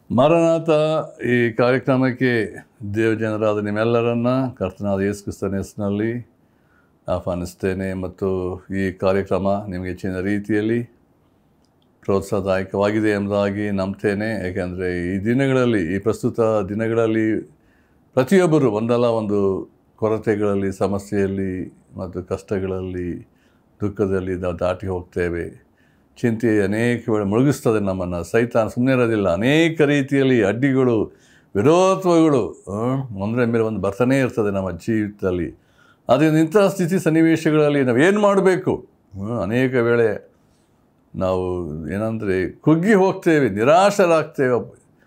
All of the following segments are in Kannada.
ಮರಣಾಥ ಈ ಕಾರ್ಯಕ್ರಮಕ್ಕೆ ದೇವಜನರಾದ ನಿಮ್ಮೆಲ್ಲರನ್ನ ಕರ್ತನಾದ ಯೇಸು ಕ್ರಿಸ್ತನ ಹೆಸರಿನಲ್ಲಿ ಆಹ್ವಾನಿಸ್ತೇನೆ ಮತ್ತು ಈ ಕಾರ್ಯಕ್ರಮ ನಿಮಗೆ ಹೆಚ್ಚಿನ ರೀತಿಯಲ್ಲಿ ಪ್ರೋತ್ಸಾಹದಾಯಕವಾಗಿದೆ ಎಂಬುದಾಗಿ ನಂಬ್ತೇನೆ ಏಕೆಂದರೆ ಈ ದಿನಗಳಲ್ಲಿ ಈ ಪ್ರಸ್ತುತ ದಿನಗಳಲ್ಲಿ ಪ್ರತಿಯೊಬ್ಬರು ಒಂದಲ್ಲ ಒಂದು ಕೊರತೆಗಳಲ್ಲಿ ಸಮಸ್ಯೆಯಲ್ಲಿ ಮತ್ತು ಕಷ್ಟಗಳಲ್ಲಿ ದುಃಖದಲ್ಲಿ ನಾವು ದಾಟಿ ಹೋಗ್ತೇವೆ ಚಿಂತೆ ಅನೇಕ ವೇಳೆ ಮುಳುಗಿಸ್ತದೆ ನಮ್ಮನ್ನು ಸೈತಾನ ಸುಮ್ಮನೆ ಇರೋದಿಲ್ಲ ಅನೇಕ ರೀತಿಯಲ್ಲಿ ಅಡ್ಡಿಗಳು ವಿರೋಧಗಳು ಒಂದರ ಮೇಲೆ ಒಂದು ಬರ್ತಾನೇ ಇರ್ತದೆ ನಮ್ಮ ಜೀವಿತದಲ್ಲಿ ಅದರಿಂದ ಇಂಥ ಸ್ಥಿತಿ ಸನ್ನಿವೇಶಗಳಲ್ಲಿ ನಾವು ಏನು ಮಾಡಬೇಕು ಅನೇಕ ವೇಳೆ ನಾವು ಏನಂದರೆ ಕುಗ್ಗಿ ಹೋಗ್ತೇವೆ ನಿರಾಶರಾಗ್ತೇವೆ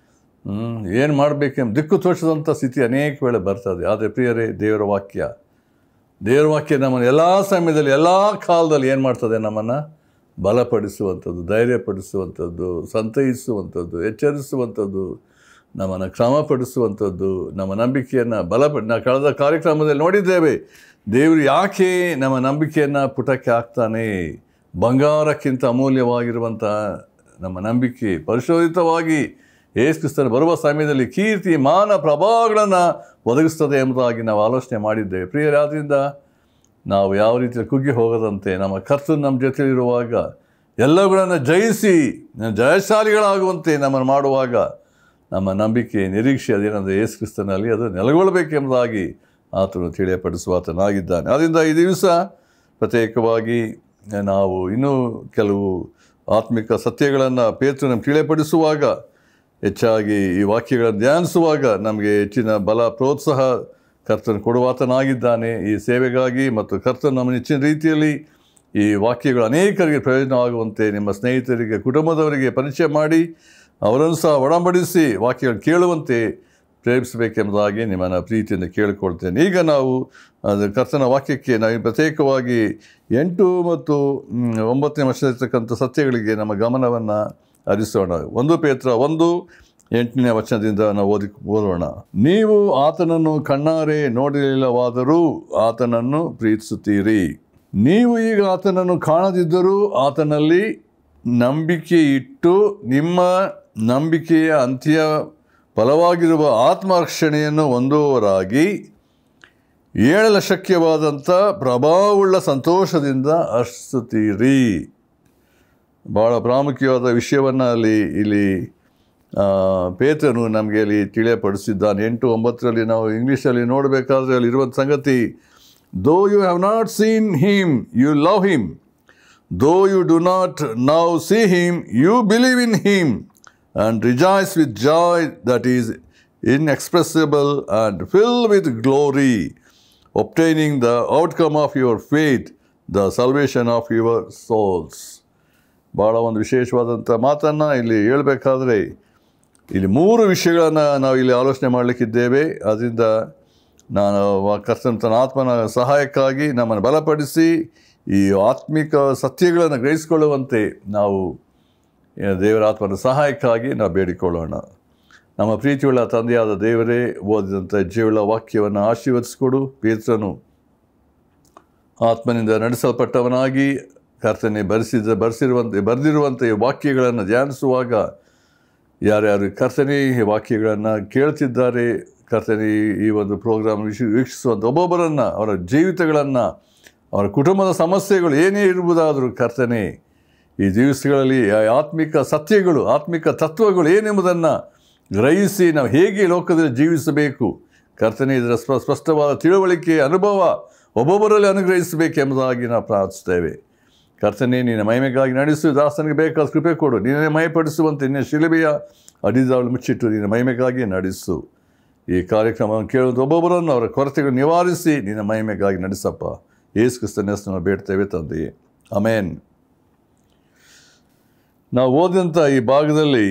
ಏನು ಮಾಡಬೇಕೆಂಬ ದಿಕ್ಕು ತೋರಿಸಿದಂಥ ಸ್ಥಿತಿ ಅನೇಕ ವೇಳೆ ಬರ್ತದೆ ಆದರೆ ಪ್ರಿಯರೇ ದೇವರ ವಾಕ್ಯ ದೇವರ ವಾಕ್ಯ ನಮ್ಮನ್ನು ಎಲ್ಲ ಸಮಯದಲ್ಲಿ ಎಲ್ಲ ಕಾಲದಲ್ಲಿ ಏನು ಮಾಡ್ತದೆ ನಮ್ಮನ್ನು ಬಲಪಡಿಸುವಂಥದ್ದು ಧೈರ್ಯಪಡಿಸುವಂಥದ್ದು ಸಂತೈಸುವಂಥದ್ದು ಎಚ್ಚರಿಸುವಂಥದ್ದು ನಮ್ಮನ್ನು ಕ್ರಮಪಡಿಸುವಂಥದ್ದು ನಮ್ಮ ನಂಬಿಕೆಯನ್ನು ಬಲಪಡಿ ನಾವು ಕಳೆದ ಕಾರ್ಯಕ್ರಮದಲ್ಲಿ ನೋಡಿದ್ದೇವೆ ದೇವರು ಯಾಕೆ ನಮ್ಮ ನಂಬಿಕೆಯನ್ನು ಪುಟಕ್ಕೆ ಹಾಕ್ತಾನೆ ಬಂಗಾರಕ್ಕಿಂತ ಅಮೂಲ್ಯವಾಗಿರುವಂಥ ನಮ್ಮ ನಂಬಿಕೆ ಪರಿಶೋಧಿತವಾಗಿ ಯೇಸು ಕ್ರಿಸ್ತನ ಬರುವ ಸಮಯದಲ್ಲಿ ಕೀರ್ತಿ ಮಾನ ಪ್ರಭಾವಗಳನ್ನು ಒದಗಿಸ್ತದೆ ಎಂಬುದಾಗಿ ನಾವು ಆಲೋಚನೆ ಮಾಡಿದ್ದೇವೆ ಪ್ರಿಯರಾದ್ರಿಂದ ನಾವು ಯಾವ ರೀತಿಯಲ್ಲಿ ಕುಗ್ಗಿ ಹೋಗದಂತೆ ನಮ್ಮ ಕರ್ತನು ನಮ್ಮ ಜೊತೆಲಿರುವಾಗ ಎಲ್ಲವುಗಳನ್ನು ಜಯಿಸಿ ಜಯಶಾಲಿಗಳಾಗುವಂತೆ ನಮ್ಮನ್ನು ಮಾಡುವಾಗ ನಮ್ಮ ನಂಬಿಕೆ ನಿರೀಕ್ಷೆ ಅದೇನೆಂದರೆ ಯೇಸು ಕ್ರಿಸ್ತನಲ್ಲಿ ಅದು ನೆಲೆಗೊಳ್ಳಬೇಕೆಂಬುದಾಗಿ ಆತನು ತಿಳಿಯಪಡಿಸುವಾತನಾಗಿದ್ದಾನೆ ಆದ್ದರಿಂದ ಈ ದಿವಸ ಪ್ರತ್ಯೇಕವಾಗಿ ನಾವು ಇನ್ನೂ ಕೆಲವು ಆತ್ಮಿಕ ಸತ್ಯಗಳನ್ನು ಪೇತು ನಮ್ಗೆ ತಿಳಿಯಪಡಿಸುವಾಗ ಹೆಚ್ಚಾಗಿ ಈ ವಾಕ್ಯಗಳನ್ನು ಧ್ಯಾನಿಸುವಾಗ ನಮಗೆ ಹೆಚ್ಚಿನ ಬಲ ಪ್ರೋತ್ಸಾಹ ಕರ್ತನು ಕೊಡುವಾತನಾಗಿದ್ದಾನೆ ಈ ಸೇವೆಗಾಗಿ ಮತ್ತು ಕರ್ತನು ನಮ್ಮನ್ನು ಹೆಚ್ಚಿನ ರೀತಿಯಲ್ಲಿ ಈ ವಾಕ್ಯಗಳು ಅನೇಕರಿಗೆ ಪ್ರಯೋಜನವಾಗುವಂತೆ ನಿಮ್ಮ ಸ್ನೇಹಿತರಿಗೆ ಕುಟುಂಬದವರಿಗೆ ಪರಿಚಯ ಮಾಡಿ ಅವರನ್ನು ಸಹ ಒಡಂಬಡಿಸಿ ವಾಕ್ಯಗಳು ಕೇಳುವಂತೆ ಪ್ರೇರಿಸಬೇಕೆಂಬುದಾಗಿ ನಿಮ್ಮನ್ನು ಪ್ರೀತಿಯಿಂದ ಕೇಳಿಕೊಳ್ತೇನೆ ಈಗ ನಾವು ಅದು ಕರ್ತನ ವಾಕ್ಯಕ್ಕೆ ನಾವು ಪ್ರತ್ಯೇಕವಾಗಿ ಎಂಟು ಮತ್ತು ಒಂಬತ್ತನೇ ವರ್ಷದಲ್ಲಿರ್ತಕ್ಕಂಥ ಸತ್ಯಗಳಿಗೆ ನಮ್ಮ ಗಮನವನ್ನು ಹರಿಸೋಣ ಒಂದು ಪೇತ್ರ ಒಂದು ಎಂಟನೇ ವಚನದಿಂದ ನಾವು ಓದಿ ಓದೋಣ ನೀವು ಆತನನ್ನು ಕಣ್ಣಾರೆ ನೋಡಲಿಲ್ಲವಾದರೂ ಆತನನ್ನು ಪ್ರೀತಿಸುತ್ತೀರಿ ನೀವು ಈಗ ಆತನನ್ನು ಕಾಣದಿದ್ದರೂ ಆತನಲ್ಲಿ ನಂಬಿಕೆ ಇಟ್ಟು ನಿಮ್ಮ ನಂಬಿಕೆಯ ಅಂತ್ಯ ಫಲವಾಗಿರುವ ಆತ್ಮರಕ್ಷಣೆಯನ್ನು ಹೊಂದುವವರಾಗಿ ಏಳಲ ಶಕ್ಯವಾದಂಥ ಪ್ರಭಾವವುಳ್ಳ ಸಂತೋಷದಿಂದ ಹರ್ಷುತ್ತೀರಿ ಭಾಳ ಪ್ರಾಮುಖ್ಯವಾದ ವಿಷಯವನ್ನು ಅಲ್ಲಿ ಇಲ್ಲಿ ಪೇತ್ರನು ನಮಗೆ ಅಲ್ಲಿ ತಿಳಿಯಪಡಿಸಿದ್ದಾನೆ ಎಂಟು ಒಂಬತ್ತರಲ್ಲಿ ನಾವು ಇಂಗ್ಲೀಷಲ್ಲಿ ನೋಡಬೇಕಾದ್ರೆ ಅಲ್ಲಿ ಇರುವಂಥ ಸಂಗತಿ though you have not seen him you love him though you do not now see him you believe in him and rejoice with joy that is inexpressible and fill with glory obtaining the outcome of your faith the salvation of your souls ಭಾಳ ಒಂದು ವಿಶೇಷವಾದಂಥ ಮಾತನ್ನು ಇಲ್ಲಿ ಹೇಳಬೇಕಾದ್ರೆ ಇಲ್ಲಿ ಮೂರು ವಿಷಯಗಳನ್ನು ನಾವು ಇಲ್ಲಿ ಆಲೋಚನೆ ಮಾಡಲಿಕ್ಕಿದ್ದೇವೆ ಅದರಿಂದ ನಾನು ಕರ್ತನ ತನ್ನ ಆತ್ಮನ ಸಹಾಯಕ್ಕಾಗಿ ನಮ್ಮನ್ನು ಬಲಪಡಿಸಿ ಈ ಆತ್ಮಿಕ ಸತ್ಯಗಳನ್ನು ಗ್ರಹಿಸಿಕೊಳ್ಳುವಂತೆ ನಾವು ದೇವರ ಆತ್ಮನ ಸಹಾಯಕ್ಕಾಗಿ ನಾವು ಬೇಡಿಕೊಳ್ಳೋಣ ನಮ್ಮ ಪ್ರೀತಿಯುಳ್ಳ ತಂದೆಯಾದ ದೇವರೇ ಓದಿದಂಥ ಜೀವಳ ವಾಕ್ಯವನ್ನು ಆಶೀರ್ವದಿಸಿಕೊಡು ಪೇತ್ರನು ಆತ್ಮನಿಂದ ನಡೆಸಲ್ಪಟ್ಟವನಾಗಿ ಕರ್ತನೆ ಬರೆಸಿದ ಬರೆಸಿರುವಂತೆ ಬರೆದಿರುವಂಥ ಈ ವಾಕ್ಯಗಳನ್ನು ಧ್ಯಾನಿಸುವಾಗ ಯಾರ್ಯಾರು ಕರ್ತನೆ ಈ ವಾಕ್ಯಗಳನ್ನು ಕೇಳ್ತಿದ್ದಾರೆ ಕರ್ತನೆ ಈ ಒಂದು ಪ್ರೋಗ್ರಾಮ್ ವಿಶ್ ವೀಕ್ಷಿಸುವಂಥ ಒಬ್ಬೊಬ್ಬರನ್ನು ಅವರ ಜೀವಿತಗಳನ್ನು ಅವರ ಕುಟುಂಬದ ಸಮಸ್ಯೆಗಳು ಏನೇ ಇರುವುದಾದರೂ ಕರ್ತನೆ ಈ ದಿವಸಗಳಲ್ಲಿ ಆತ್ಮಿಕ ಸತ್ಯಗಳು ಆತ್ಮಿಕ ತತ್ವಗಳು ಏನೆಂಬುದನ್ನು ಗ್ರಹಿಸಿ ನಾವು ಹೇಗೆ ಲೋಕದಲ್ಲಿ ಜೀವಿಸಬೇಕು ಕರ್ತನೆ ಇದರ ಸ್ಪ ಸ್ಪಷ್ಟವಾದ ತಿಳುವಳಿಕೆ ಅನುಭವ ಒಬ್ಬೊಬ್ಬರಲ್ಲಿ ಅನುಗ್ರಹಿಸಬೇಕೆಂಬುದಾಗಿ ನಾವು ಪ್ರಾರ್ಥಿಸ್ತೇವೆ ಕರ್ತನೆ ನಿನ್ನ ಮಹಿಮೆಗಾಗಿ ನಡೆಸು ದಾಸನಿಗೆ ಬೇಕಾದ ಕೃಪೆ ಕೊಡು ನಿನ್ನೆ ಮಯಪಡಿಸುವಂತೆ ನಿನ್ನ ಶಿಲುಬೆಯ ಅಡಿದಾಳು ಮುಚ್ಚಿಟ್ಟು ನಿನ್ನ ಮಹಿಮೆಗಾಗಿ ನಡೆಸು ಈ ಕಾರ್ಯಕ್ರಮವನ್ನು ಕೇಳುವಂಥ ಒಬ್ಬೊಬ್ಬರನ್ನು ಅವರ ಕೊರತೆಗಳು ನಿವಾರಿಸಿ ನಿನ್ನ ಮಹಿಮೆಗಾಗಿ ನಡೆಸಪ್ಪ ಏಸು ಕ್ರಿಸ್ತನ ಹೆಸರನ್ನು ಬೇಡ್ತೇವೆ ತಂದೆಯೇ ಅಮೇನ್ ನಾವು ಓದಿದಂಥ ಈ ಭಾಗದಲ್ಲಿ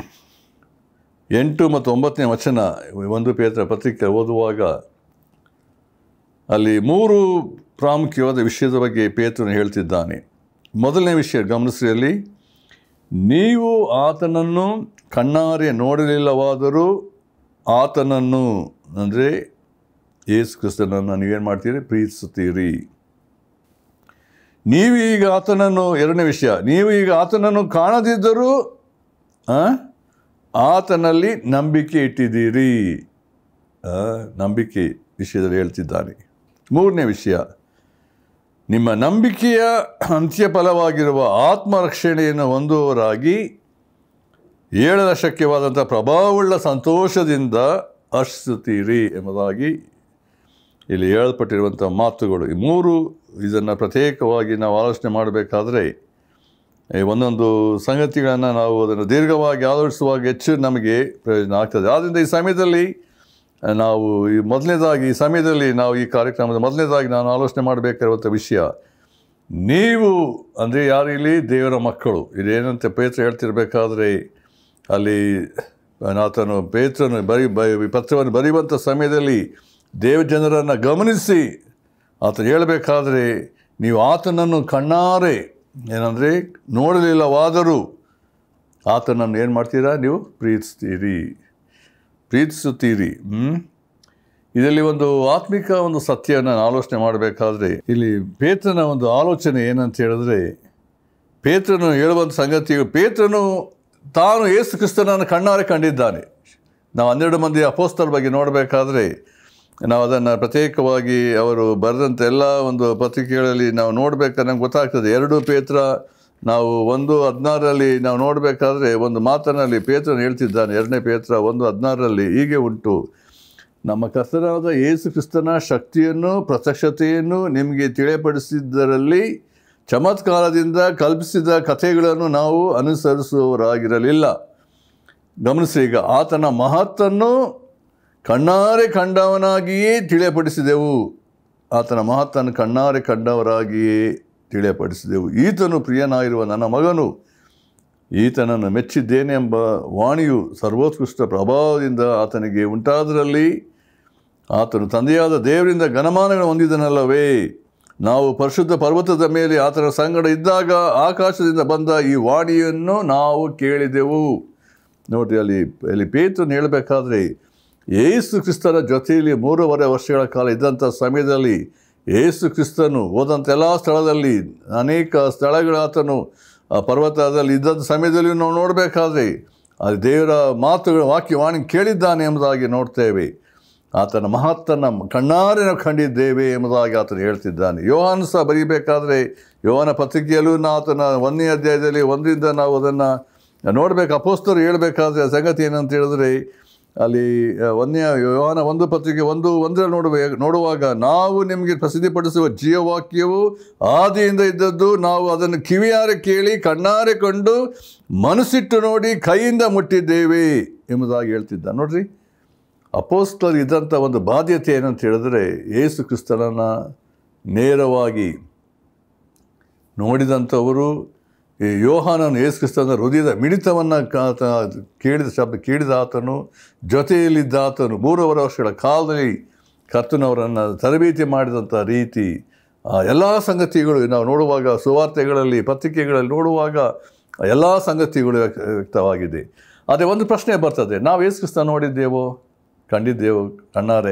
ಎಂಟು ಮತ್ತು ಒಂಬತ್ತನೇ ವಚನ ಒಂದು ಪೇತ್ರ ಪತ್ರಿಕೆ ಓದುವಾಗ ಅಲ್ಲಿ ಮೂರು ಪ್ರಾಮುಖ್ಯವಾದ ವಿಷಯದ ಬಗ್ಗೆ ಪೇತ್ರನು ಹೇಳ್ತಿದ್ದಾನೆ ಮೊದಲನೇ ವಿಷಯ ಗಮನಿಸಿದಲ್ಲಿ ನೀವು ಆತನನ್ನು ಕಣ್ಣಾರೆ ನೋಡಲಿಲ್ಲವಾದರೂ ಆತನನ್ನು ಅಂದರೆ ಯೇಸು ಕ್ರಿಸ್ತನನ್ನು ನೀವೇನು ಮಾಡ್ತೀರಿ ಪ್ರೀತಿಸುತ್ತೀರಿ ನೀವು ಈಗ ಆತನನ್ನು ಎರಡನೇ ವಿಷಯ ನೀವು ಈಗ ಆತನನ್ನು ಕಾಣದಿದ್ದರೂ ಆ, ಆತನಲ್ಲಿ ನಂಬಿಕೆ ಇಟ್ಟಿದ್ದೀರಿ ಆ, ನಂಬಿಕೆ ವಿಷಯದಲ್ಲಿ ಹೇಳ್ತಿದ್ದಾನೆ ಮೂರನೇ ವಿಷಯ ನಿಮ್ಮ ನಂಬಿಕೆಯ ಅಂತ್ಯಫಲವಾಗಿರುವ ಆತ್ಮರಕ್ಷಣೆಯನ್ನು ಹೊಂದುವವರಾಗಿ ಏಳರ ಶಕ್ಯವಾದಂಥ ಪ್ರಭಾವವುಳ್ಳ ಸಂತೋಷದಿಂದ ಹರ್ಷಿಸುತ್ತೀರಿ ಎಂಬುದಾಗಿ ಇಲ್ಲಿ ಹೇಳಲ್ಪಟ್ಟಿರುವಂಥ ಮಾತುಗಳು ಈ ಮೂರು ಇದನ್ನು ಪ್ರತ್ಯೇಕವಾಗಿ ನಾವು ಆಲೋಚನೆ ಮಾಡಬೇಕಾದ್ರೆ ಈ ಒಂದೊಂದು ಸಂಗತಿಗಳನ್ನು ನಾವು ಅದನ್ನು ದೀರ್ಘವಾಗಿ ಆಲೋಚಿಸುವಾಗ ಹೆಚ್ಚು ನಮಗೆ ಪ್ರಯೋಜನ ಆಗ್ತದೆ ಆದ್ದರಿಂದ ಈ ಸಮಯದಲ್ಲಿ ನಾವು ಈ ಮೊದಲನೇದಾಗಿ ಈ ಸಮಯದಲ್ಲಿ ನಾವು ಈ ಕಾರ್ಯಕ್ರಮದ ಮೊದಲನೇದಾಗಿ ನಾನು ಆಲೋಚನೆ ಮಾಡಬೇಕಾಗಿರುವಂಥ ವಿಷಯ ನೀವು ಅಂದರೆ ಯಾರು ಇಲ್ಲಿ ದೇವರ ಮಕ್ಕಳು ಇದೇನಂತೆ ಪೇತ್ರ ಹೇಳ್ತಿರ್ಬೇಕಾದ್ರೆ ಅಲ್ಲಿ ಆತನು ಪೇತ್ರನು ಬರಿ ಬ ಪತ್ರವನ್ನು ಬರೆಯುವಂಥ ಸಮಯದಲ್ಲಿ ದೇವ ಜನರನ್ನು ಗಮನಿಸಿ ಆತ ಹೇಳಬೇಕಾದ್ರೆ ನೀವು ಆತನನ್ನು ಕಣ್ಣಾರೆ ಏನಂದರೆ ನೋಡಲಿಲ್ಲವಾದರೂ ಆತನನ್ನು ಏನು ಮಾಡ್ತೀರಾ ನೀವು ಪ್ರೀತಿಸ್ತೀರಿ ಪ್ರೀತಿಸುತ್ತೀರಿ ಹ್ಮ್? ಇದರಲ್ಲಿ ಒಂದು ಆತ್ಮಿಕ ಒಂದು ಸತ್ಯವನ್ನು ಆಲೋಚನೆ ಮಾಡಬೇಕಾದ್ರೆ ಇಲ್ಲಿ ಪೇತ್ರನ ಒಂದು ಆಲೋಚನೆ ಏನಂತ ಹೇಳಿದ್ರೆ ಪೇತ್ರನು ಹೇಳುವಂಥ ಸಂಗತಿಯು ಪೇತ್ರನು ತಾನು ಯೇಸು ಕ್ರಿಸ್ತನನ್ನು ಕಣ್ಣಾರೆ ಕಂಡಿದ್ದಾನೆ ನಾವು ಹನ್ನೆರಡು ಮಂದಿ ಅಪೋಸ್ತಲ ಬಗ್ಗೆ ನೋಡಬೇಕಾದ್ರೆ ನಾವು ಅದನ್ನು ಪ್ರತ್ಯೇಕವಾಗಿ ಅವರು ಬರೆದಂಥ ಎಲ್ಲ ಒಂದು ಪತ್ರಿಕೆಗಳಲ್ಲಿ ನಾವು ನೋಡಬೇಕಾದ್ರೆ ನಮ್ಗೆ ಗೊತ್ತಾಗ್ತದೆ ಎರಡು ಪೇತ್ರ ನಾವು ಒಂದು ಹದಿನಾರರಲ್ಲಿ ನಾವು ನೋಡಬೇಕಾದ್ರೆ ಒಂದು ಮಾತನಲ್ಲಿ ಪೇತ್ರನು ಹೇಳ್ತಿದ್ದಾನೆ ಎರಡನೇ ಪೇತ್ರ ಒಂದು ಹದಿನಾರರಲ್ಲಿ ಹೀಗೆ ಉಂಟು ನಮ್ಮ ಕರ್ತನಾದ ಯೇಸು ಕ್ರಿಸ್ತನ ಶಕ್ತಿಯನ್ನು ಪ್ರತ್ಯಕ್ಷತೆಯನ್ನು ನಿಮಗೆ ತಿಳಿಯಪಡಿಸಿದ್ದರಲ್ಲಿ ಚಮತ್ಕಾರದಿಂದ ಕಲ್ಪಿಸಿದ ಕಥೆಗಳನ್ನು ನಾವು ಅನುಸರಿಸುವವರಾಗಿರಲಿಲ್ಲ ಗಮನಿಸಿ ಈಗ ಆತನ ಮಹತ್ತನ್ನು ಕಣ್ಣಾರೆ ಕಂಡವನಾಗಿಯೇ ತಿಳಿಯಪಡಿಸಿದೆವು ಆತನ ಮಹತ್ತನ್ನು ಕಣ್ಣಾರೆ ಕಂಡವರಾಗಿಯೇ ತಿಳಿಯಪಡಿಸಿದೆವು ಈತನು ಪ್ರಿಯನಾಗಿರುವ ನನ್ನ ಮಗನು ಈತನನ್ನು ಮೆಚ್ಚಿದ್ದೇನೆ ಎಂಬ ವಾಣಿಯು ಸರ್ವೋತ್ಕೃಷ್ಟ ಪ್ರಭಾವದಿಂದ ಆತನಿಗೆ ಉಂಟಾದರಲ್ಲಿ ಆತನು ತಂದೆಯಾದ ದೇವರಿಂದ ಘನಮಾನಗಳನ್ನು ಹೊಂದಿದನಲ್ಲವೇ ನಾವು ಪರಿಶುದ್ಧ ಪರ್ವತದ ಮೇಲೆ ಆತನ ಸಂಗಡ ಇದ್ದಾಗ ಆಕಾಶದಿಂದ ಬಂದ ಈ ವಾಣಿಯನ್ನು ನಾವು ಕೇಳಿದೆವು ನೋಡ್ರಿ ಅಲ್ಲಿ ಅಲ್ಲಿ ಪೇತ್ರನು ಹೇಳಬೇಕಾದ್ರೆ ಏಸು ಕ್ರಿಸ್ತನ ಜೊತೆಯಲ್ಲಿ ಮೂರುವರೆ ವರ್ಷಗಳ ಕಾಲ ಇದ್ದಂಥ ಸಮಯದಲ್ಲಿ ಏಸು ಕ್ರಿಸ್ತನು ಹೋದಂಥ ಎಲ್ಲ ಸ್ಥಳದಲ್ಲಿ ಅನೇಕ ಸ್ಥಳಗಳ ಆತನು ಆ ಪರ್ವತದಲ್ಲಿ ಇದ್ದಂಥ ಸಮಯದಲ್ಲಿ ನಾವು ನೋಡಬೇಕಾದ್ರೆ ಅಲ್ಲಿ ದೇವರ ಮಾತುಗಳ ವಾಕ್ಯವಾಣಿ ಕೇಳಿದ್ದಾನೆ ಎಂಬುದಾಗಿ ನೋಡ್ತೇವೆ ಆತನ ಮಹತ್ತನ್ನು ಕಣ್ಣಾರೆ ನಾವು ಕಂಡಿದ್ದೇವೆ ಎಂಬುದಾಗಿ ಆತನು ಹೇಳ್ತಿದ್ದಾನೆ ಯೋಹಾನು ಸಹ ಬರೀಬೇಕಾದ್ರೆ ಯೋಹನ ಪತ್ರಿಕೆಯಲ್ಲೂ ನಾ ಆತನ ಒಂದನೇ ಅಧ್ಯಾಯದಲ್ಲಿ ಒಂದರಿಂದ ನಾವು ಅದನ್ನು ನೋಡಬೇಕು ಅಪೋಸ್ತರು ಹೇಳಬೇಕಾದ್ರೆ ಸಂಗತಿ ಏನಂತ ಹೇಳಿದ್ರೆ ಅಲ್ಲಿ ಆ, ಒಂದನೇ ಯೋಹಾನ ಒಂದು ಪತ್ರಿಕೆ ಒಂದು ಒಂದರಲ್ಲಿ ನೋಡುವ ನೋಡುವಾಗ ನಾವು ನಿಮಗೆ ಪ್ರಸಿದ್ಧಿಪಡಿಸುವ ಜೀವವಾಕ್ಯವು ಆದಿಯಿಂದ ಇದ್ದದ್ದು ನಾವು ಅದನ್ನು ಕಿವಿಯಾರೆ ಕೇಳಿ ಕಣ್ಣಾರೆ ಕಂಡು ಮನಸ್ಸಿಟ್ಟು ನೋಡಿ ಕೈಯಿಂದ ಮುಟ್ಟಿದ್ದೇವೆ ಎಂಬುದಾಗಿ ಹೇಳ್ತಿದ್ದ ನೋಡ್ರಿ ಅಪೋಸ್ತರ್ ಇದ್ದಂಥ ಒಂದು ಬಾಧ್ಯತೆ ಏನಂತ ಹೇಳಿದ್ರೆ ಯೇಸು ಕ್ರಿಸ್ತನನ್ನು ನೇರವಾಗಿ ನೋಡಿದಂಥವರು ಈ ಯೋಹಾನನು ಯೇಸು ಕ್ರಿಸ್ತನ ಹೃದಯದ ಮಿಡಿತವನ್ನು ಕಾತ ಕೇಳಿದ ಶಬ್ದ ಕೇಳಿದ ಆತನು ಜೊತೆಯಲ್ಲಿದ್ದ ಆತನು ಮೂರುವರೆ ವರ್ಷಗಳ ಕಾಲದಲ್ಲಿ ಕರ್ತನವರನ್ನು ತರಬೇತಿ ಮಾಡಿದಂಥ ರೀತಿ ಆ ಎಲ್ಲ ಸಂಗತಿಗಳು ನಾವು ನೋಡುವಾಗ ಸುವಾರ್ತೆಗಳಲ್ಲಿ ಪತ್ರಿಕೆಗಳಲ್ಲಿ ನೋಡುವಾಗ ಆ ಎಲ್ಲ ಸಂಗತಿಗಳು ವ್ಯಕ್ತ- ವ್ಯಕ್ತವಾಗಿದೆ ಆದರೆ ಒಂದು ಪ್ರಶ್ನೆ ಬರ್ತದೆ ನಾವು ಯೇಸು ಕ್ರಿಸ್ತ ನೋಡಿದ್ದೇವೋ ಕಂಡಿದ್ದೇವೋ ಕಣ್ಣಾರೆ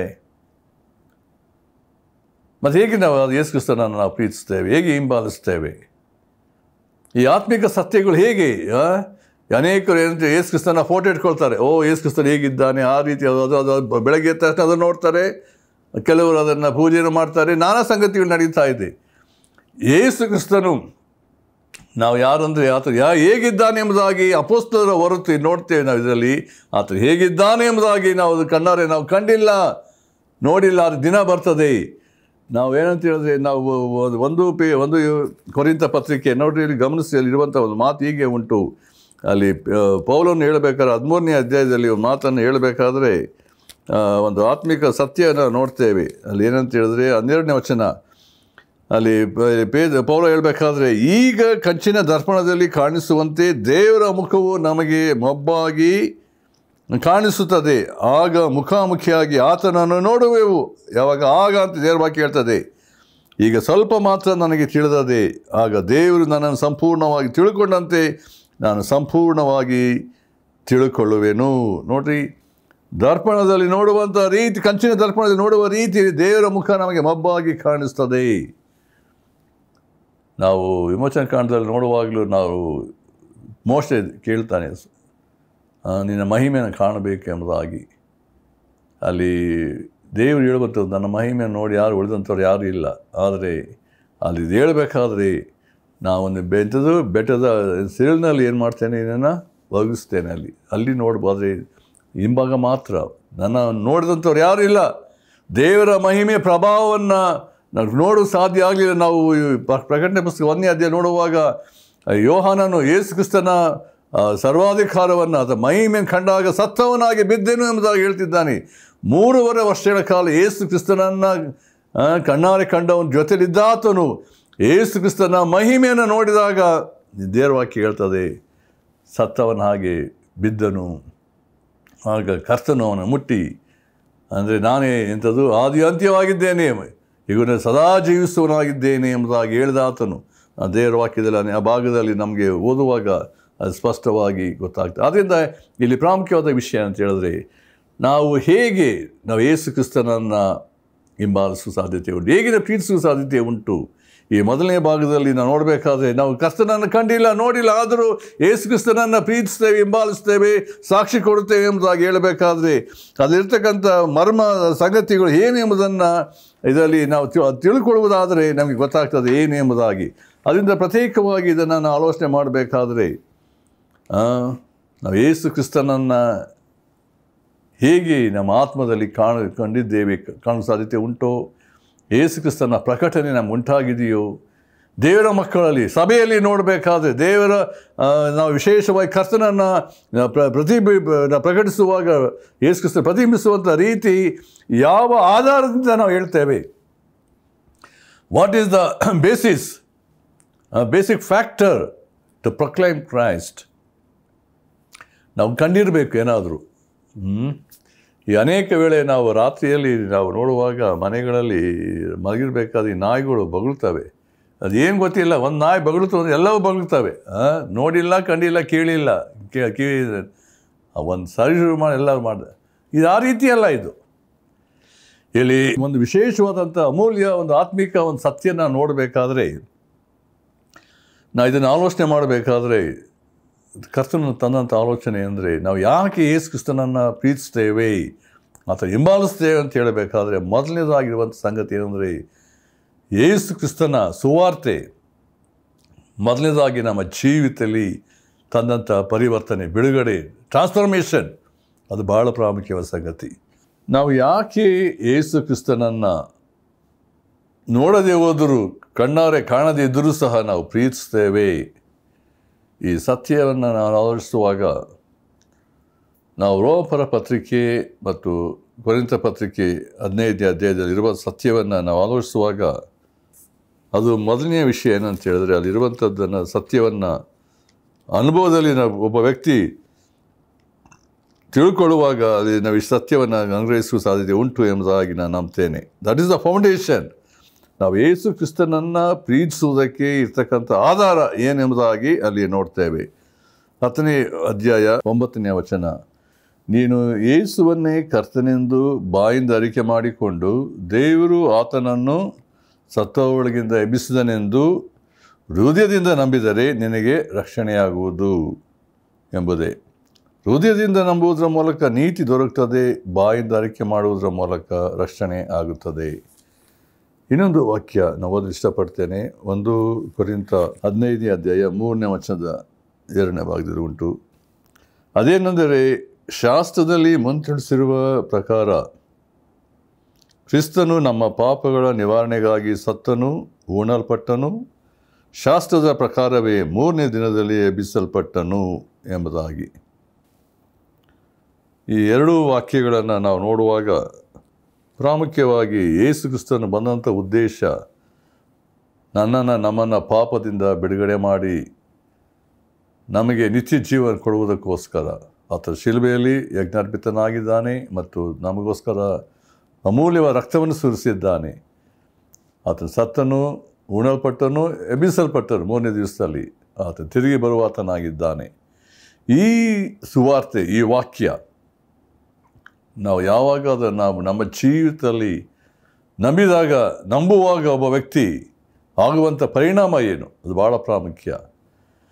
ಮತ್ತು ಹೇಗೆ ನಾವು ಅದು ಯೇಸು ಕ್ರಿಸ್ತನನ್ನು ನಾವು ಪ್ರೀತಿಸ್ತೇವೆ ಹೇಗೆ ಹಿಂಬಾಲಿಸ್ತೇವೆ ಈ ಆತ್ಮಿಕ ಸತ್ಯಗಳು ಹೇಗೆ ಆ? ಅನೇಕರು ಏನಂತ ಯೇಸು ಕ್ರಿಸ್ತನ ಫೋಟೋ ಇಟ್ಕೊಳ್ತಾರೆ ಓ ಯೇಸು ಕ್ರಿಸ್ತನ್ ಹೇಗಿದ್ದಾನೆ ಆ ರೀತಿ ಅದು ಅದು ಅದು ಬೆಳಗ್ಗೆ ಎದ್ದ ತಕ್ಷಣ ಅದನ್ನು ನೋಡ್ತಾರೆ ಕೆಲವರು ಅದನ್ನು ಪೂಜೆಯನ್ನು ಮಾಡ್ತಾರೆ ನಾನಾ ಸಂಗತಿಗಳು ನಡೀತಾ ಇದೆ ಯೇಸು ಕ್ರಿಸ್ತನು ನಾವು ಯಾರಂದರೆ ಆತ ಯಾ ಹೇಗಿದ್ದಾನೆ ಎಂಬುದಾಗಿ ಅಪೋಸ್ತಲರ ಹೊರತು ನೋಡ್ತೇವೆ ನಾವು ಇದರಲ್ಲಿ ಆತ ಹೇಗಿದ್ದಾನೆ ಎಂಬುದಾಗಿ ನಾವು ಅದು ಕಣ್ಣಾರೆ ನಾವು ಕಂಡಿಲ್ಲ ನೋಡಿಲ್ಲ ಅದು ದಿನ ಬರ್ತದೆ ನಾವು ಏನಂತ ಹೇಳಿದ್ರೆ ನಾವು ಒಂದು- ಒಂದು ಪೇ ಒಂದು ಕೊರಿಂತ ಪತ್ರಿಕೆ ನೋಡ್ರಿ ಇಲ್ಲಿ ಗಮನಿಸಿ ಅಲ್ಲಿ ಇರುವಂಥ ಒಂದು ಮಾತು ಹೀಗೆ ಉಂಟು ಅಲ್ಲಿ ಆ, ಪೌಲನ್ನು ಹೇಳಬೇಕಾದ್ರೆ ಹದಿಮೂರನೇ ಅಧ್ಯಾಯದಲ್ಲಿ ಒಂದು ಮಾತನ್ನು ಹೇಳಬೇಕಾದ್ರೆ ಆ, ಒಂದು ಆತ್ಮಿಕ ಸತ್ಯನ ನೋಡ್ತೇವೆ ಅಲ್ಲಿ ಏನಂತ ಹೇಳಿದ್ರೆ ಹನ್ನೆರಡನೇ ವಚನ ಅಲ್ಲಿ ಪ- ಪೇ ಪೌಲ ಹೇಳಬೇಕಾದ್ರೆ ಈಗ ಕಂಚಿನ ದರ್ಪಣದಲ್ಲಿ ಕಾಣಿಸುವಂತೆ ದೇವರ ಮುಖವು ನಮಗೆ ಮೊಬ್ಬಾಗಿ ಕಾಣಿಸುತ್ತದೆ ಆಗ ಮುಖಾಮುಖಿಯಾಗಿ ಆತನನ್ನು ನೋಡುವೆವು ಯಾವಾಗ ಆಗ ಅಂತ ದೇವರ ವಾಕ್ಯ ಹೇಳ್ತದೆ ಈಗ ಸ್ವಲ್ಪ ಮಾತ್ರ ನನಗೆ ತಿಳಿದದೆ ಆಗ ದೇವರು ನನ್ನನ್ನು ಸಂಪೂರ್ಣವಾಗಿ ತಿಳ್ಕೊಂಡಂತೆ ನಾನು ಸಂಪೂರ್ಣವಾಗಿ ತಿಳ್ಕೊಳ್ಳುವೆನು ನೋಡ್ರಿ ದರ್ಪಣದಲ್ಲಿ ನೋಡುವಂಥ ರೀತಿ ಕಂಚಿನ ದರ್ಪಣದಲ್ಲಿ ನೋಡುವ ರೀತಿ ದೇವರ ಮುಖ ನಮಗೆ ಮಬ್ಬಾಗಿ ಕಾಣಿಸ್ತದೆ ನಾವು ವಿಮೋಚನ ಕಾಂಡದಲ್ಲಿ ನೋಡುವಾಗಲೂ ನಾವು ಮೋಶ ಕೇಳ್ತಾನೆ ಆ, ನಿನ್ನ ಮಹಿಮೆಯನ್ನು ಕಾಣಬೇಕೆಂಬುದಾಗಿ ಅಲ್ಲಿ ದೇವರು ಹೇಳುವಂಥದ್ದು ನನ್ನ ಮಹಿಮೆಯನ್ನು ನೋಡಿ ಯಾರು ಉಳಿದಂಥವ್ರು ಯಾರೂ ಇಲ್ಲ ಆದರೆ ಅಲ್ಲಿ ಇದು ಹೇಳಬೇಕಾದ್ರೆ ನಾವೊಂದು ಬೆಟ್ಟದ ಬೆಟ್ಟದ ಸಿರಿಲ್ನಲ್ಲಿ ಏನು ಮಾಡ್ತೇನೆ ನಿನ್ನನ್ನು ಒದಗಿಸ್ತೇನೆ ಅಲ್ಲಿ ಅಲ್ಲಿ ನೋಡ್ಬೋದ್ರೆ ಹಿಂಭಾಗ ಮಾತ್ರ ನನ್ನ ನೋಡಿದಂಥವ್ರು ಯಾರೂ ಇಲ್ಲ ದೇವರ ಮಹಿಮೆ ಪ್ರಭಾವವನ್ನು ನಾವು ನೋಡೋದು ಸಾಧ್ಯ ಆಗಲಿಲ್ಲ ನಾವು ಈ ಪ್ರ- ಪ್ರಕಟಣೆ ಪುಸ್ತಕ ಒಂದನೇ ಅಧ್ಯಾಯ ನೋಡುವಾಗ ಯೋಹಾನನು ಯೇಸು ಕ್ರಿಸ್ತನ ಆ, ಸರ್ವಾಧಿಕಾರವನ್ನು ಅಥವಾ ಮಹಿಮೆಯನ್ನು ಕಂಡಾಗ ಸತ್ತವನಾಗಿ ಬಿದ್ದೆನು ಎಂಬುದಾಗಿ ಹೇಳ್ತಿದ್ದಾನೆ ಮೂರುವರೆ ವರ್ಷಗಳ ಕಾಲ ಯೇಸು ಕ್ರಿಸ್ತನನ್ನು ಆ, ಕಣ್ಣಾರೆ ಕಂಡವನ ಜೊತೆಲಿದ್ದಾತನು ಯೇಸು ಕ್ರಿಸ್ತನ ಮಹಿಮೆಯನ್ನು ನೋಡಿದಾಗ ದೇವವಾಕ್ಯ ಹೇಳ್ತದೆ ಸತ್ತವನ ಹಾಗೆ ಬಿದ್ದನು ಆಗ ಕರ್ತನು ಅವನ ಮುಟ್ಟಿ ಅಂದರೆ ನಾನೇ ಎಂಥದ್ದು ಆದಿ ಅಂತ್ಯವಾಗಿದ್ದೇನೆ ಈಗ ನಾನು ಸದಾ ಜೀವಿಸುವನಾಗಿದ್ದೇನೆ ಎಂಬುದಾಗಿ ಹೇಳಿದ ಆತನು ಆ ದೇವರ ವಾಕ್ಯದಲ್ಲಿ ಆ ಭಾಗದಲ್ಲಿ ನಮಗೆ ಓದುವಾಗ ಅದು ಸ್ಪಷ್ಟವಾಗಿ ಗೊತ್ತಾಗ್ತದೆ ಆದ್ದರಿಂದ ಇಲ್ಲಿ ಪ್ರಾಮುಖ್ಯವಾದ ವಿಷಯ ಅಂತ ಹೇಳಿದ್ರೆ ನಾವು ಹೇಗೆ ನಾವು ಯೇಸು ಕ್ರಿಸ್ತನನ್ನು ಹಿಂಬಾಲಿಸುವ ಸಾಧ್ಯತೆ ಉಂಟು ಹೇಗೆ ನಾವು ಪ್ರೀತಿಸುವ ಸಾಧ್ಯತೆ ಉಂಟು ಈ ಮೊದಲನೇ ಭಾಗದಲ್ಲಿ ನಾವು ನೋಡಬೇಕಾದ್ರೆ ನಾವು ಕರ್ತನನ್ನು ಕಂಡಿಲ್ಲ ನೋಡಿಲ್ಲ ಆದರೂ ಯೇಸು ಕ್ರಿಸ್ತನನ್ನು ಪ್ರೀತಿಸ್ತೇವೆ ಹಿಂಬಾಲಿಸ್ತೇವೆ ಸಾಕ್ಷಿ ಕೊಡುತ್ತೇವೆ ಎಂಬುದಾಗಿ ಹೇಳಬೇಕಾದ್ರೆ ಅಲ್ಲಿರ್ತಕ್ಕಂಥ ಮರ್ಮ ಸಂಗತಿಗಳು ಏನು ಎಂಬುದನ್ನು ಇದರಲ್ಲಿ ನಾವು ತಿ- ತಿಳ್ಕೊಳ್ಳುವುದಾದರೆ ನಮಗೆ ಗೊತ್ತಾಗ್ತದೆ ಏನು ಎಂಬುದಾಗಿ ಅದರಿಂದ ಪ್ರತ್ಯೇಕವಾಗಿ ಇದನ್ನು ನಾವು ಆಲೋಚನೆ ಮಾಡಬೇಕಾದ್ರೆ ಆ, ನಾವು ಯೇಸು ಕ್ರಿಸ್ತನನ್ನು ಹೇಗೆ ನಮ್ಮ ಆತ್ಮದಲ್ಲಿ ಕಾಣ ಕಂಡಿದ್ದೇವೆ ಕಾಣುವ ಸಾಧ್ಯತೆ ಉಂಟೋ ಯೇಸು ಕ್ರಿಸ್ತನ ಪ್ರಕಟಣೆ ನಮ್ಗೆ ಉಂಟಾಗಿದೆಯೋ ದೇವರ ಮಕ್ಕಳಲ್ಲಿ ಸಭೆಯಲ್ಲಿ ನೋಡಬೇಕಾದ್ರೆ ದೇವರ ಆ, ನಾವು ವಿಶೇಷವಾಗಿ ಕರ್ತನನ್ನು ಪ್ರ ಪ್ರತಿಬಿ ನಾವು ಪ್ರಕಟಿಸುವಾಗ ಯೇಸು ಕ್ರಿಸ್ತ ಪ್ರತಿಬಿಂಬಿಸುವಂಥ ರೀತಿ ಯಾವ ಆಧಾರದಿಂದ ನಾವು ಹೇಳ್ತೇವೆ what is the basis basic factor to proclaim Christ ನಾವು ಕಂಡಿರಬೇಕು ಏನಾದರೂ ಈ ಅನೇಕ ವೇಳೆ ನಾವು ರಾತ್ರಿಯಲ್ಲಿ ನಾವು ನೋಡುವಾಗ ಮನೆಗಳಲ್ಲಿ ಮಲಗಿರ್ಬೇಕಾದ್ರೆ ಈ ನಾಯಿಗಳು ಬಗಳ್ತವೆ ಅದೇನು ಗೊತ್ತಿಲ್ಲ ಒಂದು ನಾಯಿ ಬಗಳುತ್ತೆ ಅಂದ್ರೆ ಎಲ್ಲವೂ ಬಗಳ್ತವೆ ಆ, ನೋಡಿಲ್ಲ ಕಂಡಿಲ್ಲ ಕೇಳಿಲ್ಲ ಕೇ ಕಿವಿ ಒಂದು ಸರಿ ಶುರು ಮಾಡಿ ಎಲ್ಲರೂ ಮಾಡಿದೆ ಇದು ಆ ರೀತಿ ಅಲ್ಲ ಇದು ಇಲ್ಲಿ ಒಂದು ವಿಶೇಷವಾದಂಥ ಅಮೂಲ್ಯ ಒಂದು ಆತ್ಮಿಕ ಒಂದು ಸತ್ಯನ ನೋಡಬೇಕಾದ್ರೆ ನಾವು ಇದನ್ನು ಆಲೋಚನೆ ಮಾಡಬೇಕಾದ್ರೆ ಕರ್ತನ ತಂದಂಥ ಆಲೋಚನೆ ಅಂದರೆ ನಾವು ಯಾಕೆ ಯೇಸು ಕ್ರಿಸ್ತನನ್ನು ಪ್ರೀತಿಸ್ತೇವೆ ಅಥವಾ ಹಿಂಬಾಲಿಸ್ತೇವೆ ಅಂತ ಹೇಳಬೇಕಾದ್ರೆ ಮೊದಲನೇದಾಗಿರುವಂಥ ಸಂಗತಿ ಏನಂದರೆ ಯೇಸು ಕ್ರಿಸ್ತನ ಸುವಾರ್ತೆ ಮೊದಲನೇದಾಗಿ ನಮ್ಮ ಜೀವಿತದಲ್ಲಿ ತಂದಂಥ ಪರಿವರ್ತನೆ ಬಿಡುಗಡೆ ಟ್ರಾನ್ಸ್ಫಾರ್ಮೇಷನ್ ಅದು ಬಹಳ ಪ್ರಾಮುಖ್ಯವಾದ ಸಂಗತಿ ನಾವು ಯಾಕೆ ಯೇಸು ಕ್ರಿಸ್ತನನ್ನು ನೋಡದೆ ಹೋದರೂ ಕಣ್ಣಾರೆ ಕಾಣದೇ ಇದ್ದರೂ ಸಹ ನಾವು ಪ್ರೀತಿಸ್ತೇವೆ ಈ ಸತ್ಯವನ್ನು ನಾವು ಆಲೋಚಿಸುವಾಗ ನಾವು ರೋಪರ ಪತ್ರಿಕೆ ಮತ್ತು ಕೊರಿಂತ ಪತ್ರಿಕೆ ಹದಿನೈದನೇ ಅಧ್ಯಾಯದಲ್ಲಿ ಇರುವ ಸತ್ಯವನ್ನು ನಾವು ಆಲೋಚಿಸುವಾಗ ಅದು ಮೊದಲನೆಯ ವಿಷಯ ಏನಂತ ಹೇಳಿದ್ರೆ ಅಲ್ಲಿರುವಂಥದ್ದನ್ನು ಸತ್ಯವನ್ನು ಅನುಭವದಲ್ಲಿ ನಾವು ಒಬ್ಬ ವ್ಯಕ್ತಿ ತಿಳ್ಕೊಳ್ಳುವಾಗ ಅಲ್ಲಿ ನಾವು ಈ ಸತ್ಯವನ್ನು ಸಂಗ್ರಹಿಸುವ ಸಾಧ್ಯತೆ ಉಂಟು ಎಂಬುದಾಗಿ ನಾನು ನಂಬ್ತೇನೆ ದಟ್ ಈಸ್ ದ ಫೌಂಡೇಶನ್ ನಾವು ಯೇಸು ಕ್ರಿಸ್ತನನ್ನು ಪ್ರೀತಿಸುವುದಕ್ಕೆ ಇರ್ತಕ್ಕಂಥ ಆಧಾರ ಏನೆಂಬುದಾಗಿ ಅಲ್ಲಿ ನೋಡ್ತೇವೆ ಹತ್ತನೇ ಅಧ್ಯಾಯ ಒಂಬತ್ತನೇ ವಚನ ನೀನು ಯೇಸುವನ್ನೇ ಕರ್ತನೆಂದು ಬಾಯಿಂದ ಅರಿಕೆ ಮಾಡಿಕೊಂಡು ದೇವರು ಆತನನ್ನು ಸತ್ತವಳಿಗಿಂದ ಎಬ್ಬಿಸಿದನೆಂದು ಹೃದಯದಿಂದ ನಂಬಿದರೆ ನಿನಗೆ ರಕ್ಷಣೆಯಾಗುವುದು ಎಂಬುದೇ ಹೃದಯದಿಂದ ನಂಬುವುದರ ಮೂಲಕ ನೀತಿ ದೊರಕುತ್ತದೆ ಬಾಯಿಂದ ಅರಿಕೆ ಮಾಡುವುದರ ಮೂಲಕ ರಕ್ಷಣೆ ಆಗುತ್ತದೆ ಇನ್ನೊಂದು ವಾಕ್ಯ ನಾವು ಓದಲು ಇಷ್ಟಪಡ್ತೇನೆ ಒಂದು ಕುರಿತ ಹದಿನೈದನೇ ಅಧ್ಯಾಯ ಮೂರನೇ ವಚನದ ಎರಡನೇ ಭಾಗದಲ್ಲಿ ಉಂಟು ಅದೇನೆಂದರೆ ಶಾಸ್ತ್ರದಲ್ಲಿ ಮುಂತಿಳಿಸಿರುವ ಪ್ರಕಾರ ಕ್ರಿಸ್ತನು ನಮ್ಮ ಪಾಪಗಳ ನಿವಾರಣೆಗಾಗಿ ಸತ್ತನು ಉಣಲ್ಪಟ್ಟನು ಶಾಸ್ತ್ರದ ಪ್ರಕಾರವೇ ಮೂರನೇ ದಿನದಲ್ಲಿ ಎಬ್ಬಿಸಲ್ಪಟ್ಟನು ಎಂಬುದಾಗಿ ಈ ಎರಡೂ ವಾಕ್ಯಗಳನ್ನು ನಾವು ನೋಡುವಾಗ ಪ್ರಾಮುಖ್ಯವಾಗಿ ಯೇಸು ಕ್ರಿಸ್ತನು ಬಂದಂಥ ಉದ್ದೇಶ ನನ್ನನ್ನು ನಮ್ಮನ್ನು ಪಾಪದಿಂದ ಬಿಡುಗಡೆ ಮಾಡಿ ನಮಗೆ ನಿತ್ಯ ಜೀವನ ಕೊಡುವುದಕ್ಕೋಸ್ಕರ ಆತ ಶಿಲುಬೆಯಲ್ಲಿ ಯಜ್ಞಾರ್ಪಿತನಾಗಿದ್ದಾನೆ ಮತ್ತು ನಮಗೋಸ್ಕರ ಅಮೂಲ್ಯವಾದ ರಕ್ತವನ್ನು ಸುರಿಸಿದ್ದಾನೆ ಆತನ ಸತ್ತನು ಉಣಲ್ಪಟ್ಟನು ಎಬ್ಬಿಸಲ್ಪಟ್ಟನು ಮೂರನೇ ದಿವಸದಲ್ಲಿ ಆತ ತಿರುಗಿ ಬರುವಾತನಾಗಿದ್ದಾನೆ ಈ ಸುವಾರ್ತೆ ಈ ವಾಕ್ಯ ನಾವು ಯಾವಾಗ ಅದನ್ನು ನಾವು ನಮ್ಮ ಜೀವಿತದಲ್ಲಿ ನಂಬಿದಾಗ ನಂಬುವಾಗ ಒಬ್ಬ ವ್ಯಕ್ತಿ ಆಗುವಂಥ ಪರಿಣಾಮ ಏನು ಅದು ಭಾಳ ಪ್ರಾಮುಖ್ಯ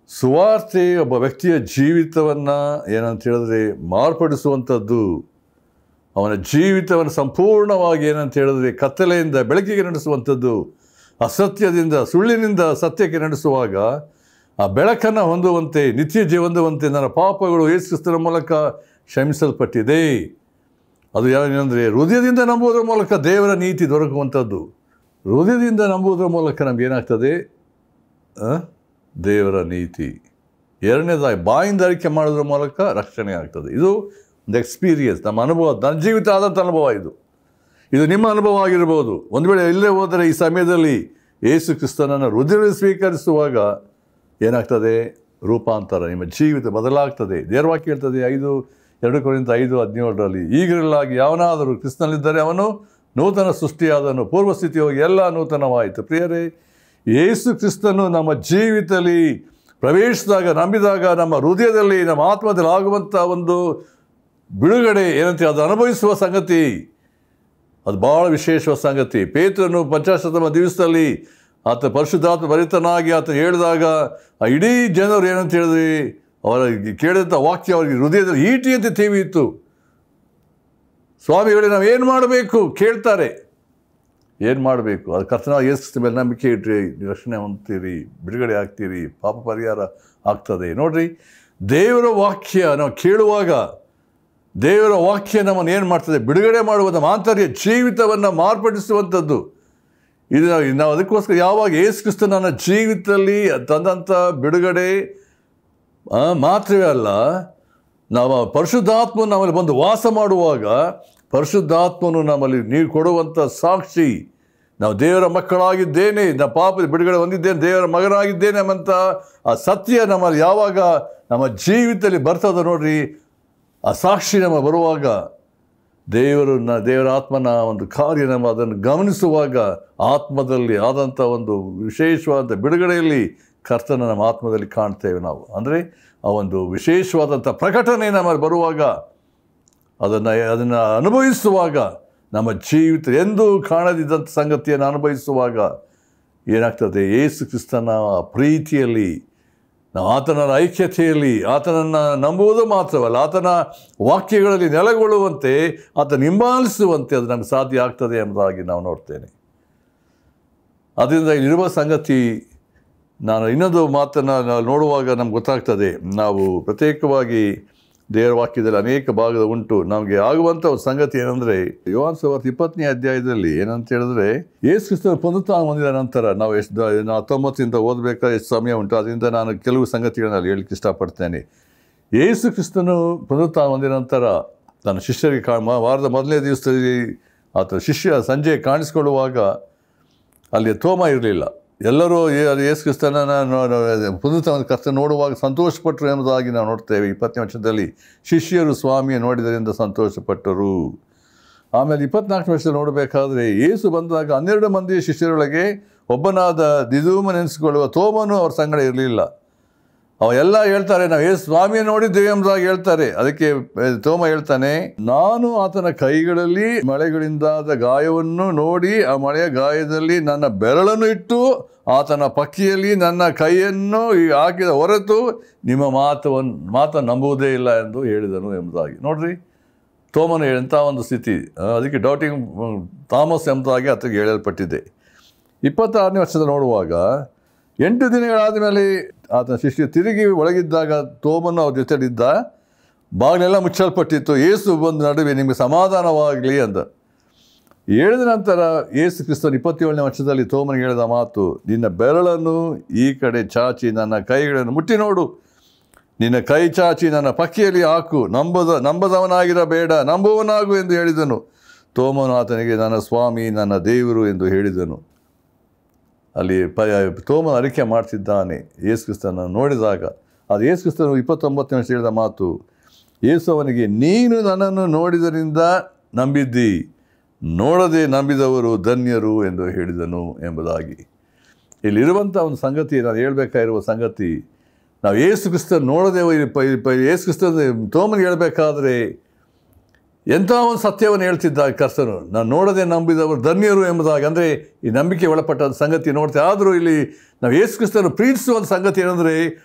ಸುವಾರ್ತೆ ಒಬ್ಬ ವ್ಯಕ್ತಿಯ ಜೀವಿತವನ್ನು ಏನಂತ ಹೇಳಿದ್ರೆ ಮಾರ್ಪಡಿಸುವಂಥದ್ದು ಅವನ ಜೀವಿತವನ್ನು ಸಂಪೂರ್ಣವಾಗಿ ಏನಂತ ಹೇಳಿದ್ರೆ ಕತ್ತಲೆಯಿಂದ ಬೆಳಕಿಗೆ ನಡೆಸುವಂಥದ್ದು ಅಸತ್ಯದಿಂದ ಸುಳ್ಳಿನಿಂದ ಸತ್ಯಕ್ಕೆ ನಡೆಸುವಾಗ ಆ ಬೆಳಕನ್ನು ಹೊಂದುವಂತೆ ನಿತ್ಯ ಜೀವ ಹೊಂದುವಂತೆ ನನ್ನ ಪಾಪಗಳು ಯೇಸುಕ್ರಿಸ್ತನ ಮೂಲಕ ಕ್ಷಮಿಸಲ್ಪಟ್ಟಿದೆ ಅದು ಯಾವೇನೆಂದರೆ ಹೃದಯದಿಂದ ನಂಬುವುದರ ಮೂಲಕ ದೇವರ ನೀತಿ ದೊರಕುವಂಥದ್ದು ಹೃದಯದಿಂದ ನಂಬುವುದರ ಮೂಲಕ ನಮ್ಗೆ ಏನಾಗ್ತದೆ ಆ? ದೇವರ ನೀತಿ ಎರಡನೇದಾಗಿ ಬಾಯಿಂದ ಅರಿಕೆ ಮಾಡೋದ್ರ ಮೂಲಕ ರಕ್ಷಣೆ ಆಗ್ತದೆ ಇದು ಒಂದು ಎಕ್ಸ್ಪೀರಿಯನ್ಸ್ ನಮ್ಮ ಅನುಭವ ನನ್ನ ಜೀವಿತ ಆದಂಥ ಅನುಭವ ಇದು ಇದು ನಿಮ್ಮ ಅನುಭವ ಆಗಿರ್ಬೋದು ಒಂದು ವೇಳೆ ಇಲ್ಲೇ ಹೋದರೆ ಈ ಸಮಯದಲ್ಲಿ ಯೇಸು ಕ್ರಿಸ್ತನನ್ನು ಹೃದಯದಲ್ಲಿ ಸ್ವೀಕರಿಸುವಾಗ ಏನಾಗ್ತದೆ ರೂಪಾಂತರ ನಿಮ್ಮ ಜೀವಿತ ಬದಲಾಗ್ತದೆ ದೇವರವಾಕ್ಯ ಹೇಳ್ತದೆ ಐದು ಎರಡು ಕೊರಿಂದ ಐದು ಹದಿನೇಳರಲ್ಲಿ ಈಗಿರಲಾಗಿ ಯಾವನಾದರೂ ಕ್ರಿಸ್ತನಲ್ಲಿದ್ದರೆ ಅವನು ನೂತನ ಸೃಷ್ಟಿಯಾದನು ಪೂರ್ವ ಸ್ಥಿತಿ ಹೋಗಿ ಎಲ್ಲ ನೂತನವಾಯಿತು ಪ್ರಿಯರೇ ಯೇಸು ಕ್ರಿಸ್ತನು ನಮ್ಮ ಜೀವಿತದಲ್ಲಿ ಪ್ರವೇಶಿಸಿದಾಗ ನಂಬಿದಾಗ ನಮ್ಮ ಹೃದಯದಲ್ಲಿ ನಮ್ಮ ಆತ್ಮದಲ್ಲಿ ಆಗುವಂಥ ಒಂದು ಬಿಡುಗಡೆ ಏನಂತ ಅದು ಅನುಭವಿಸುವ ಸಂಗತಿ ಅದು ಭಾಳ ವಿಶೇಷವಾದ ಸಂಗತಿ ಪೇತ್ರನು ಪಂಚಾಶತಮ ದಿವಸದಲ್ಲಿ ಆತ ಪರಿಶುದ್ಧಾತ್ಮ ಭರಿತನಾಗಿ ಆತ ಹೇಳಿದಾಗ ಆ ಇಡೀ ಜನರು ಏನಂತ ಹೇಳಿದ್ರಿ ಅವರ ಕೇಳಿದಂಥ ವಾಕ್ಯ ಅವರಿಗೆ ಹೃದಯದಲ್ಲಿ ಈಟಿಯಂತೆ ತೇವಿಯಿತ್ತು ಸ್ವಾಮಿಗಳೇ ನಾವು ಏನು ಮಾಡಬೇಕು ಕೇಳ್ತಾರೆ ಏನು ಮಾಡಬೇಕು ಅದು ಕರ್ತನ ಯೇಸು ಮೇಲೆ ನಂಬಿಕೆ ಇಟ್ಟರೆ ರಕ್ಷಣೆ ಹೊಂದ್ತೀರಿ ಬಿಡುಗಡೆ ಆಗ್ತೀರಿ ಪಾಪ ಪರಿಹಾರ ಆಗ್ತದೆ ನೋಡ್ರಿ ದೇವರ ವಾಕ್ಯ ನಾವು ಕೇಳುವಾಗ ದೇವರ ವಾಕ್ಯ ನಮ್ಮನ್ನು ಏನು ಮಾಡ್ತದೆ ಬಿಡುಗಡೆ ಮಾಡುವ ನಮ್ಮ ಆಂತರ್ಯ ಜೀವಿತವನ್ನು ಮಾರ್ಪಡಿಸುವಂಥದ್ದು ಇದು ನಾವು ನಾವು ಅದಕ್ಕೋಸ್ಕರ ಯಾವಾಗ ಯೇಸು ಕ್ರಿಸ್ತ ನನ್ನ ಜೀವಿತದಲ್ಲಿ ತಂದಂಥ ಬಿಡುಗಡೆ ಆ, ಮಾತ್ರವೇ ಅಲ್ಲ ನಾವು ಆ ಪರಿಶುದ್ಧಾತ್ಮನು ನಮ್ಮಲ್ಲಿ ಬಂದು ವಾಸ ಮಾಡುವಾಗ ಪರಿಶುದ್ಧಾತ್ಮನು ನಮ್ಮಲ್ಲಿ ನೀವು ಕೊಡುವಂಥ ಸಾಕ್ಷಿ ನಾವು ದೇವರ ಮಕ್ಕಳಾಗಿದ್ದೇನೆ ನಮ್ಮ ಪಾಪದ ಬಿಡುಗಡೆ ಹೊಂದಿದ್ದೇನೆ ದೇವರ ಮಗನಾಗಿದ್ದೇನೆ ಎಂಬಂಥ ಆ ಸತ್ಯ ನಮ್ಮಲ್ಲಿ ಯಾವಾಗ ನಮ್ಮ ಜೀವಿತದಲ್ಲಿ ಬರ್ತದೆ ನೋಡ್ರಿ ಆ ಸಾಕ್ಷಿ ನಮ್ಮ ಬರುವಾಗ ದೇವರನ್ನ ದೇವರ ಆತ್ಮನ ಒಂದು ಕಾರ್ಯ ನಮ್ಮ ಅದನ್ನು ಗಮನಿಸುವಾಗ ಆತ್ಮದಲ್ಲಿ ಆದಂಥ ಒಂದು ವಿಶೇಷವಾದ ಬಿಡುಗಡೆಯಲ್ಲಿ ಕರ್ತನ ನಮ್ಮ ಆತ್ಮದಲ್ಲಿ ಕಾಣ್ತೇವೆ ನಾವು ಅಂದರೆ ಆ ಒಂದು ವಿಶೇಷವಾದಂಥ ಪ್ರಕಟಣೆ ನಮ್ಮಲ್ಲಿ ಬರುವಾಗ ಅದನ್ನು ಅದನ್ನು ಅನುಭವಿಸುವಾಗ ನಮ್ಮ ಜೀವಿತ ಎಂದೂ ಕಾಣದಿದ್ದಂಥ ಸಂಗತಿಯನ್ನು ಅನುಭವಿಸುವಾಗ ಏನಾಗ್ತದೆ ಯೇಸು ಕ್ರಿಸ್ತನ ಪ್ರೀತಿಯಲ್ಲಿ ನಾವು ಆತನ ಐಕ್ಯತೆಯಲ್ಲಿ ಆತನನ್ನು ನಂಬುವುದು ಮಾತ್ರವಲ್ಲ ಆತನ ವಾಕ್ಯಗಳಲ್ಲಿ ನೆಲೆಗೊಳ್ಳುವಂತೆ ಆತ ಹಿಂಬಾಲಿಸುವಂತೆ ಅದು ನಮಗೆ ಸಾಧ್ಯ ಆಗ್ತದೆ ಎಂಬುದಾಗಿ ನಾವು ನೋಡ್ತೇನೆ ಅದರಿಂದ ಇಲ್ಲಿರುವ ಸಂಗತಿ ನಾನು ಇನ್ನೊಂದು ಮಾತನ್ನು ನಾವು ನೋಡುವಾಗ ನಮ್ಗೆ ಗೊತ್ತಾಗ್ತದೆ ನಾವು ಪ್ರತ್ಯೇಕವಾಗಿ ದೇವರ ವಾಕ್ಯದಲ್ಲಿ ಅನೇಕ ಭಾಗದ ಉಂಟು ನಮಗೆ ಆಗುವಂಥ ಒಂದು ಸಂಗತಿ ಏನಂದರೆ ಯೋಹಾನ್ ಸವರ್ತ್ ಇಪ್ಪತ್ತನೇ ಅಧ್ಯಾಯದಲ್ಲಿ ಏನಂತ ಹೇಳಿದ್ರೆ ಯೇಸು ಕ್ರಿಸ್ತನ ಪುನರುತ್ಥಾನ ಹೊಂದಿದ ನಂತರ ನಾವು ಎಷ್ಟು ನಾವು ಹತ್ತೊಂಬತ್ತರಿಂದ ಓದಬೇಕಾದ್ರೆ ಎಷ್ಟು ಸಮಯ ಉಂಟು ಅದರಿಂದ ನಾನು ಕೆಲವು ಸಂಗತಿಗಳನ್ನ ಅಲ್ಲಿ ಹೇಳಲಿಕ್ಕೆ ಇಷ್ಟಪಡ್ತೇನೆ ಯೇಸು ಕ್ರಿಸ್ತನು ಪುನರುತ್ಥಾನ ಹೊಂದಿದ ನಂತರ ತನ್ನ ಶಿಷ್ಯರಿಗೆ ಕಾ ಮ- ವಾರದ ಮೊದಲನೇ ದಿವಸದಲ್ಲಿ ಆತ ಶಿಷ್ಯ ಸಂಜೆ ಕಾಣಿಸ್ಕೊಳ್ಳುವಾಗ ಅಲ್ಲಿ ತೋಮ ಇರಲಿಲ್ಲ ಎಲ್ಲರೂ ಯೇ- ಯೇಸು ಕ್ರಿಸ್ತನ ಪುನರುತ್ಥಾನ ಕಷ್ಟ ನೋಡುವಾಗ ಸಂತೋಷಪಟ್ಟರು ಎಂಬುದಾಗಿ ನಾವು ನೋಡ್ತೇವೆ ಇಪ್ಪತ್ತನೇ ವರ್ಷದಲ್ಲಿ ಶಿಷ್ಯರು ಸ್ವಾಮಿಯ ನೋಡಿದರಿಂದ ಸಂತೋಷಪಟ್ಟರು ಆಮೇಲೆ ಇಪ್ಪತ್ನಾಲ್ಕನೇ ವರ್ಷದಲ್ಲಿ ನೋಡಬೇಕಾದ್ರೆ ಯೇಸು ಬಂದಾಗ ಹನ್ನೆರಡು ಮಂದಿ ಶಿಷ್ಯರೊಳಗೆ ಒಬ್ಬನಾದ ದಿದೂಮ ನೆನೆಸಿಕೊಳ್ಳುವ ತೋಮನು ಅವ್ರ ಸಂಗಡ ಇರಲಿಲ್ಲ ಅವ ಎಲ್ಲ ಹೇಳ್ತಾರೆ ನಾವು ಏಸು ಸ್ವಾಮಿಯ ನೋಡಿದ್ದೇವೆ ಎಂಬುದಾಗಿ ಹೇಳ್ತಾರೆ ಅದಕ್ಕೆ ಆ, ತೋಮ ಹೇಳ್ತಾನೆ ನಾನು ಆತನ ಕೈಗಳಲ್ಲಿ ಮಳೆಗಳಿಂದಾದ ಗಾಯವನ್ನು ನೋಡಿ ಆ ಮಳೆಯ ಗಾಯದಲ್ಲಿ ನನ್ನ ಬೆರಳನ್ನು ಇಟ್ಟು ಆತನ ಪಕ್ಕಿಯಲ್ಲಿ ನನ್ನ ಕೈಯನ್ನು ಈ ಹಾಕಿದ ಹೊರತು ನಿಮ್ಮ ಮಾತವನ್ನು ಮಾತನ್ನು ನಂಬುವುದೇ ಇಲ್ಲ ಎಂದು ಹೇಳಿದನು ಎಂಬುದಾಗಿ ನೋಡ್ರಿ ತೋಮನ ಎಂಥ ಒಂದು ಸ್ಥಿತಿ ಆ, ಅದಕ್ಕೆ ಡೌಟಿಂಗ್ ಥಾಮಸ್ ಎಂಬುದಾಗಿ ಆತಗೆ ಹೇಳಲ್ಪಟ್ಟಿದೆ ಇಪ್ಪತ್ತಾರನೇ ವರ್ಷದ ನೋಡುವಾಗ ಎಂಟು ದಿನಗಳಾದ ಮೇಲೆ ಆತನ ಶಿಷ್ಯ ತಿರುಗಿ ಒಳಗಿದ್ದಾಗ ತೋಮನ್ನು ಅವ್ರ ಜೊತೆಲಿದ್ದ ಬಾಗಿಲೆಲ್ಲ ಮುಚ್ಚಲ್ಪಟ್ಟಿತ್ತು ಏಸು ಬಂದು ನಡುವೆ ನಿಮಗೆ ಸಮಾಧಾನವಾಗಲಿ ಅಂದ ಹೇಳಿದ ನಂತರ ಏಸು ಕ್ರಿಸ್ತನ ಇಪ್ಪತ್ತೇಳನೇ ವರ್ಷದಲ್ಲಿ ತೋಮನಿಗೆ ಹೇಳಿದ ಮಾತು ನಿನ್ನ ಬೆರಳನ್ನು ಈ ಕಡೆ ಚಾಚಿ ನನ್ನ ಕೈಗಳನ್ನು ಮುಟ್ಟಿ ನೋಡು ನಿನ್ನ ಕೈ ಚಾಚಿ ನನ್ನ ಪಕ್ಕಿಯಲ್ಲಿ ಹಾಕು ನಂಬದ ನಂಬದವನಾಗಿರಬೇಡ ನಂಬುವನಾಗು ಎಂದು ಹೇಳಿದನು ತೋಮನು ಆತನಿಗೆ ನನ್ನ ಸ್ವಾಮಿ ನನ್ನ ದೇವರು ಎಂದು ಹೇಳಿದನು ಅಲ್ಲಿ ಪ ತೋಮನ ಅರಿಕೆ ಮಾಡ್ತಿದ್ದಾನೆ ಯೇಸು ಕ್ರಿಸ್ತನ ನೋಡಿದಾಗ ಅದು ಯೇಸು ಕ್ರಿಸ್ತನು ಇಪ್ಪತ್ತೊಂಬತ್ತನೇ ವರ್ಷ ಹೇಳಿದ ಮಾತು ಯೇಸು ಅವನಿಗೆ ನೀನು ನನ್ನನ್ನು ನೋಡಿದರಿಂದ ನಂಬಿದ್ದಿ ನೋಡದೆ ನಂಬಿದವರು ಧನ್ಯರು ಎಂದು ಹೇಳಿದನು ಎಂಬುದಾಗಿ ಇಲ್ಲಿರುವಂಥ ಒಂದು ಸಂಗತಿ ನಾನು ಹೇಳಬೇಕಾಗಿರುವ ಸಂಗತಿ ನಾವು ಏಸು ಕ್ರಿಸ್ತನ ನೋಡದೆ ಹೋಗಿ ಪ- ಪ- ಏಸು ಕ್ರಿಸ್ತನ ತೋಮನಿಗೆ ಹೇಳಬೇಕಾದ್ರೆ ಎಂಥ ಒಂದು ಸತ್ಯವನ್ನು ಹೇಳ್ತಿದ್ದ ಕರ್ತನು ನಾನು ನೋಡದೆ ನಂಬಿದವರು ಧನ್ಯರು ಎಂಬುದಾಗಿ ಅಂದರೆ ಈ ನಂಬಿಕೆ ಒಳಪಟ್ಟ ಸಂಗತಿ ನೋಡ್ತೇವೆ ಆದರೂ ಇಲ್ಲಿ ನಾವು ಯೇಸು ಕ್ರಿಸ್ತನು ಪ್ರೀತಿಸುವಂಥ ಸಂಗತಿ ಏನಂದರೆ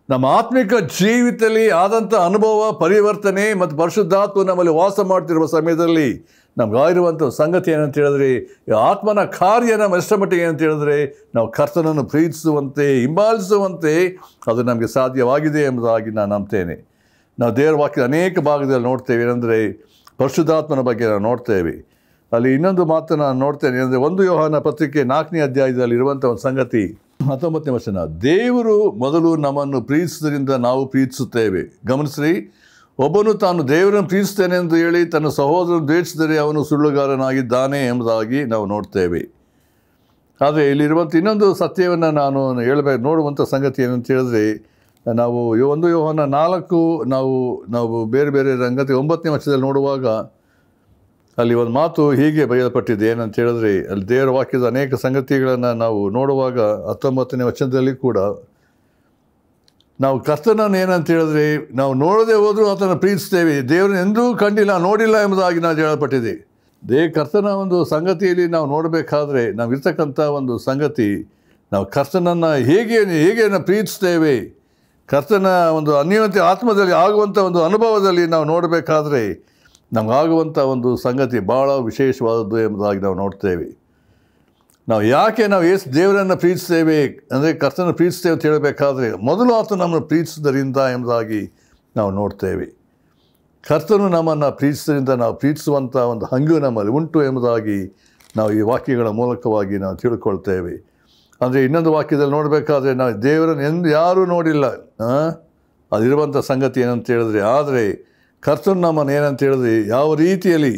ನಮ್ಮ ಆತ್ಮಿಕ ಜೀವಿತದಲ್ಲಿ ಆದಂಥ ಅನುಭವ ಪರಿವರ್ತನೆ ಮತ್ತು ಪರಿಶುದ್ಧಾತ್ಮ ನಮ್ಮಲ್ಲಿ ವಾಸ ಮಾಡ್ತಿರುವ ಸಮಯದಲ್ಲಿ ನಮಗಾಗಿರುವಂಥ ಸಂಗತಿ ಏನಂತ ಹೇಳಿದ್ರೆ ಈ ಆತ್ಮನ ಕಾರ್ಯ ನಮ್ಮ ಎಷ್ಟರ ಮಟ್ಟಿಗೆ ಏನಂತ ಹೇಳಿದ್ರೆ ನಾವು ಕರ್ತನನ್ನು ಪ್ರೀತಿಸುವಂತೆ ಹಿಂಬಾಲಿಸುವಂತೆ ಅದು ನಮಗೆ ಸಾಧ್ಯವಾಗಿದೆ ಎಂಬುದಾಗಿ ನಾನು ನಂಬ್ತೇನೆ ನಾವು ದೇವರ ವಾಕ್ಯದ ಅನೇಕ ಭಾಗದಲ್ಲಿ ನೋಡ್ತೇವೆ ಏನಂದರೆ ಪರಿಶುದ್ಧಾತ್ಮನ ಬಗ್ಗೆ ನಾವು ನೋಡ್ತೇವೆ ಅಲ್ಲಿ ಇನ್ನೊಂದು ಮಾತನ್ನು ನಾನು ನೋಡ್ತೇನೆ ಅಂದರೆ ಒಂದು ಯೋಹಾನ ಪತ್ರಿಕೆ ನಾಲ್ಕನೇ ಅಧ್ಯಾಯದಲ್ಲಿ ಇರುವಂಥ ಒಂದು ಸಂಗತಿ ಹತ್ತೊಂಬತ್ತನೇ ವಚನ ದೇವರು ಮೊದಲು ನಮ್ಮನ್ನು ಪ್ರೀತಿಸುವುದರಿಂದ ನಾವು ಪ್ರೀತಿಸುತ್ತೇವೆ ಗಮನಿಸ್ರಿ ಒಬ್ಬನು ತಾನು ದೇವರನ್ನು ಪ್ರೀತಿಸ್ತೇನೆ ಎಂದು ಹೇಳಿ ತನ್ನ ಸಹೋದರನು ದ್ವೇಷಿಸಿದರೆ ಅವನು ಸುಳ್ಳುಗಾರನಾಗಿದ್ದಾನೆ ಎಂಬುದಾಗಿ ನಾವು ನೋಡ್ತೇವೆ ಆದರೆ ಇಲ್ಲಿರುವಂಥ ಇನ್ನೊಂದು ಸತ್ಯವನ್ನು ನಾನು ಹೇಳಬೇಕು ನೋಡುವಂಥ ಸಂಗತಿ ಏನಂತ ಹೇಳಿದ್ರೆ ನಾವು ಈ ಒಂದು ಯೋಹನ ನಾಲ್ಕು ನಾವು ನಾವು ಬೇರೆ ಬೇರೆ ರಂಗತಿ ಒಂಬತ್ತನೇ ವರ್ಷದಲ್ಲಿ ನೋಡುವಾಗ ಅಲ್ಲಿ ಒಂದು ಮಾತು ಹೀಗೆ ಬರೆಯಲ್ಪಟ್ಟಿದೆ ಏನಂತ ಹೇಳಿದ್ರೆ ಅಲ್ಲಿ ದೇವರ ವಾಕ್ಯದ ಅನೇಕ ಸಂಗತಿಗಳನ್ನು ನಾವು ನೋಡುವಾಗ ಹತ್ತೊಂಬತ್ತನೇ ವಚನದಲ್ಲಿ ಕೂಡ ನಾವು ಕರ್ತನನ್ನು ಏನಂತ ಹೇಳಿದ್ರೆ ನಾವು ನೋಡದೆ ಹೋದರೂ ಆತನ ಪ್ರೀತಿಸ್ತೇವೆ ದೇವರನ್ನ ಎಂದೂ ಕಂಡಿಲ್ಲ ನೋಡಿಲ್ಲ ಎಂಬುದಾಗಿ ನಾವು ಹೇಳಲ್ಪಟ್ಟಿದೆ ದೇ ಕರ್ತನ ಒಂದು ಸಂಗತಿಯಲ್ಲಿ ನಾವು ನೋಡಬೇಕಾದ್ರೆ ನಾವು ಇರ್ತಕ್ಕಂಥ ಒಂದು ಸಂಗತಿ ನಾವು ಕರ್ತನನ್ನು ಹೇಗೆ ಹೇಗೆ ನಾವು ಪ್ರೀತಿಸ್ತೇವೆ ಕರ್ತನ ಒಂದು ಅನ್ಯೋನ್ಯತೆ ಆತ್ಮದಲ್ಲಿ ಆಗುವಂಥ ಒಂದು ಅನುಭವದಲ್ಲಿ ನಾವು ನೋಡಬೇಕಾದ್ರೆ ನಮಗಾಗುವಂಥ ಒಂದು ಸಂಗತಿ ಭಾಳ ವಿಶೇಷವಾದದ್ದು ಎಂಬುದಾಗಿ ನಾವು ನೋಡ್ತೇವೆ ನಾವು ಯಾಕೆ ನಾವು ಏಸು ದೇವರನ್ನು ಪ್ರೀತಿಸ್ತೇವೆ ಅಂದರೆ ಕರ್ತನ ಪ್ರೀತಿಸ್ತೇವೆ ಅಂತ ಹೇಳಬೇಕಾದ್ರೆ ಮೊದಲು ಆತ ನಮ್ಮನ್ನು ಪ್ರೀತಿಸುವುದರಿಂದ ಎಂಬುದಾಗಿ ನಾವು ನೋಡ್ತೇವೆ ಕರ್ತನು ನಮ್ಮನ್ನು ಪ್ರೀತಿಸೋದ್ರಿಂದ ನಾವು ಪ್ರೀತಿಸುವಂಥ ಒಂದು ಹಂಗು ನಮ್ಮಲ್ಲಿ ಉಂಟು ಎಂಬುದಾಗಿ ನಾವು ಈ ವಾಕ್ಯಗಳ ಮೂಲಕವಾಗಿ ನಾವು ತಿಳ್ಕೊಳ್ತೇವೆ ಅಂದರೆ ಇನ್ನೊಂದು ವಾಕ್ಯದಲ್ಲಿ ನೋಡಬೇಕಾದ್ರೆ ನಾವು ದೇವರನ್ನು ಎಂದು ಯಾರೂ ನೋಡಿಲ್ಲ ಆ? ಅದಿರುವಂಥ ಸಂಗತಿ ಏನಂತ ಹೇಳಿದ್ರೆ ಆದರೆ ಕರ್ತನು ನಮ್ಮನ್ನು ಏನಂತ ಹೇಳಿದ್ರೆ ಯಾವ ರೀತಿಯಲ್ಲಿ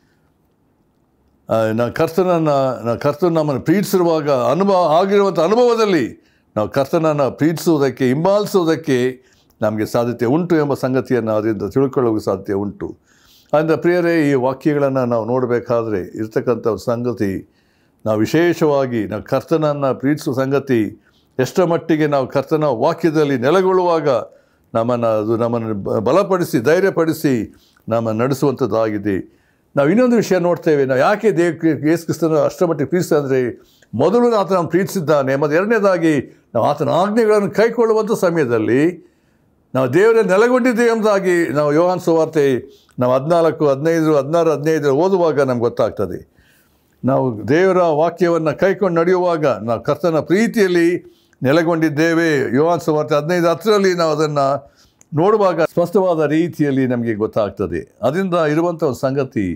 ಆ, ನಾವು ಕರ್ತನನ್ನು ನಾವು ಕರ್ತನ ನಮ್ಮನ್ನು ಪ್ರೀತಿಸಿರುವಾಗ ಅನುಭವ ಆಗಿರುವಂಥ ಅನುಭವದಲ್ಲಿ ನಾವು ಕರ್ತನನ್ನು ಪ್ರೀತಿಸುವುದಕ್ಕೆ ಹಿಂಬಾಲಿಸುವುದಕ್ಕೆ ನಮಗೆ ಸಾಧ್ಯತೆ ಉಂಟು ಎಂಬ ಸಂಗತಿಯನ್ನು ಅದರಿಂದ ತಿಳ್ಕೊಳ್ಳೋಕೆ ಸಾಧ್ಯತೆ ಉಂಟು ಆದ್ದರಿಂದ ಪ್ರಿಯರೇ ಈ ವಾಕ್ಯಗಳನ್ನು ನಾವು ನೋಡಬೇಕಾದ್ರೆ ಇರ್ತಕ್ಕಂಥ ಒಂದು ಸಂಗತಿ ನಾವು ವಿಶೇಷವಾಗಿ ನಾವು ಕರ್ತನನ್ನು ಪ್ರೀತಿಸುವ ಸಂಗತಿ ಎಷ್ಟರ ಮಟ್ಟಿಗೆ ನಾವು ಕರ್ತನ ವಾಕ್ಯದಲ್ಲಿ ನೆಲೆಗೊಳ್ಳುವಾಗ ನಮ್ಮನ್ನು ಅದು ನಮ್ಮನ್ನು ಬ- ಬಲಪಡಿಸಿ ಧೈರ್ಯಪಡಿಸಿ ನಮ್ಮನ್ನು ನಡೆಸುವಂಥದ್ದಾಗಿದೆ ನಾವು ಇನ್ನೊಂದು ವಿಷಯ ನೋಡ್ತೇವೆ ನಾವು ಯಾಕೆ ದೇವ ಯೇಸು ಕ್ರಿಸ್ತನ ಅಷ್ಟರ ಮಟ್ಟಿಗೆ ಪ್ರೀತಿಸ್ತಾ ಅಂದರೆ ಮೊದಲು ಆತನ ಪ್ರೀತಿಸಿದ್ದಾನೆ ಮತ್ತು ಎರಡನೇದಾಗಿ ನಾವು ಆತನ ಆಜ್ಞೆಗಳನ್ನು ಕೈಕೊಳ್ಳುವಂಥ ಸಮಯದಲ್ಲಿ ನಾವು ದೇವರ ನೆಲೆಗೊಂಡಿದ್ದೇವೆ ಎಂಬುದಾಗಿ ನಾವು ಯೋಹಾನ್ ಸುವಾರ್ತೆ ನಾವು ಹದಿನಾಲ್ಕು ಹದಿನೈದು ಹದಿನಾರು ಹದಿನೈದು ಓದುವಾಗ ನಮ್ಗೆ ಗೊತ್ತಾಗ್ತದೆ ನಾವು ದೇವರ ವಾಕ್ಯವನ್ನು ಕೈಕೊಂಡು ನಡೆಯುವಾಗ ನಾವು ಕರ್ತನ ಪ್ರೀತಿಯಲ್ಲಿ ನೆಲೆಗೊಂಡಿದ್ದೇವೆ ಯೋಹಾನ್ ಸುವಾರ್ತೆ ಹದಿನೈದು ಹತ್ತರಲ್ಲಿ ನಾವು ಅದನ್ನು ನೋಡುವಾಗ ಸ್ಪಷ್ಟವಾದ ರೀತಿಯಲ್ಲಿ ನಮಗೆ ಗೊತ್ತಾಗ್ತದೆ ಅದರಿಂದ ಇರುವಂಥ ಒಂದು ಸಂಗತಿ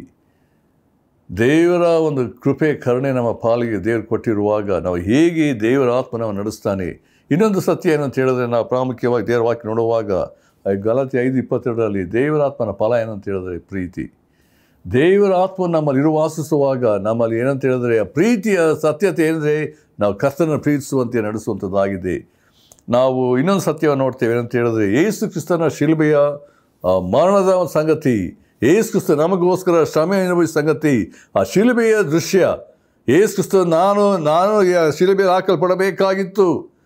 ದೇವರ ಒಂದು ಕೃಪೆ ಕರುಣೆ ನಮ್ಮ ಪಾಲಿಗೆ ದೇವರು ಕೊಟ್ಟಿರುವಾಗ ನಾವು ಹೇಗೆ ದೇವರ ಆತ್ಮನವ ನಡೆಸ್ತಾನೆ ಇನ್ನೊಂದು ಸತ್ಯ ಏನಂತ ಹೇಳಿದ್ರೆ ನಾವು ಪ್ರಾಮುಖ್ಯವಾಗಿ ದೇವರ ವಾಕ್ಯ ನೋಡುವಾಗ ಆ ಗಲಾತಿ ಐದು ಇಪ್ಪತ್ತೆರಡರಲ್ಲಿ ದೇವರ ಆತ್ಮನ ಫಲ ಏನಂತ ಹೇಳಿದ್ರೆ ಪ್ರೀತಿ ದೇವರ ಆತ್ಮ ನಮ್ಮಲ್ಲಿ ಇರು ವಾಸಿಸುವಾಗ ನಮ್ಮಲ್ಲಿ ಏನಂತ ಹೇಳಿದ್ರೆ ಆ ಪ್ರೀತಿಯ ಸತ್ಯತೆ ಏನಂದರೆ ನಾವು ಕರ್ತನ ಪ್ರೀತಿಸುವಂತೆ ನಡೆಸುವಂಥದ್ದಾಗಿದೆ ನಾವು ಇನ್ನೊಂದು ಸತ್ಯವನ್ನು ನೋಡ್ತೇವೆ ಏನಂತ ಹೇಳಿದ್ರೆ ಯೇಸು ಕ್ರಿಸ್ತನ ಶಿಲ್ಬೆಯ ಆ ಮರಣದ ಒಂದು ಸಂಗತಿ ಯೇಸು ಕ್ರಿಸ್ತ ನಮಗೋಸ್ಕರ ಶ್ರಮೆ ಅನುಭವಿಸಿದ ಸಂಗತಿ ಆ ಶಿಲುಬೆಯ ದೃಶ್ಯ ಯೇಸು ಕ್ರಿಸ್ತ ನಾನು ನಾನು ಶಿಲುಬೆ ಹಾಕಲ್ಪಡಬೇಕಾಗಿತ್ತು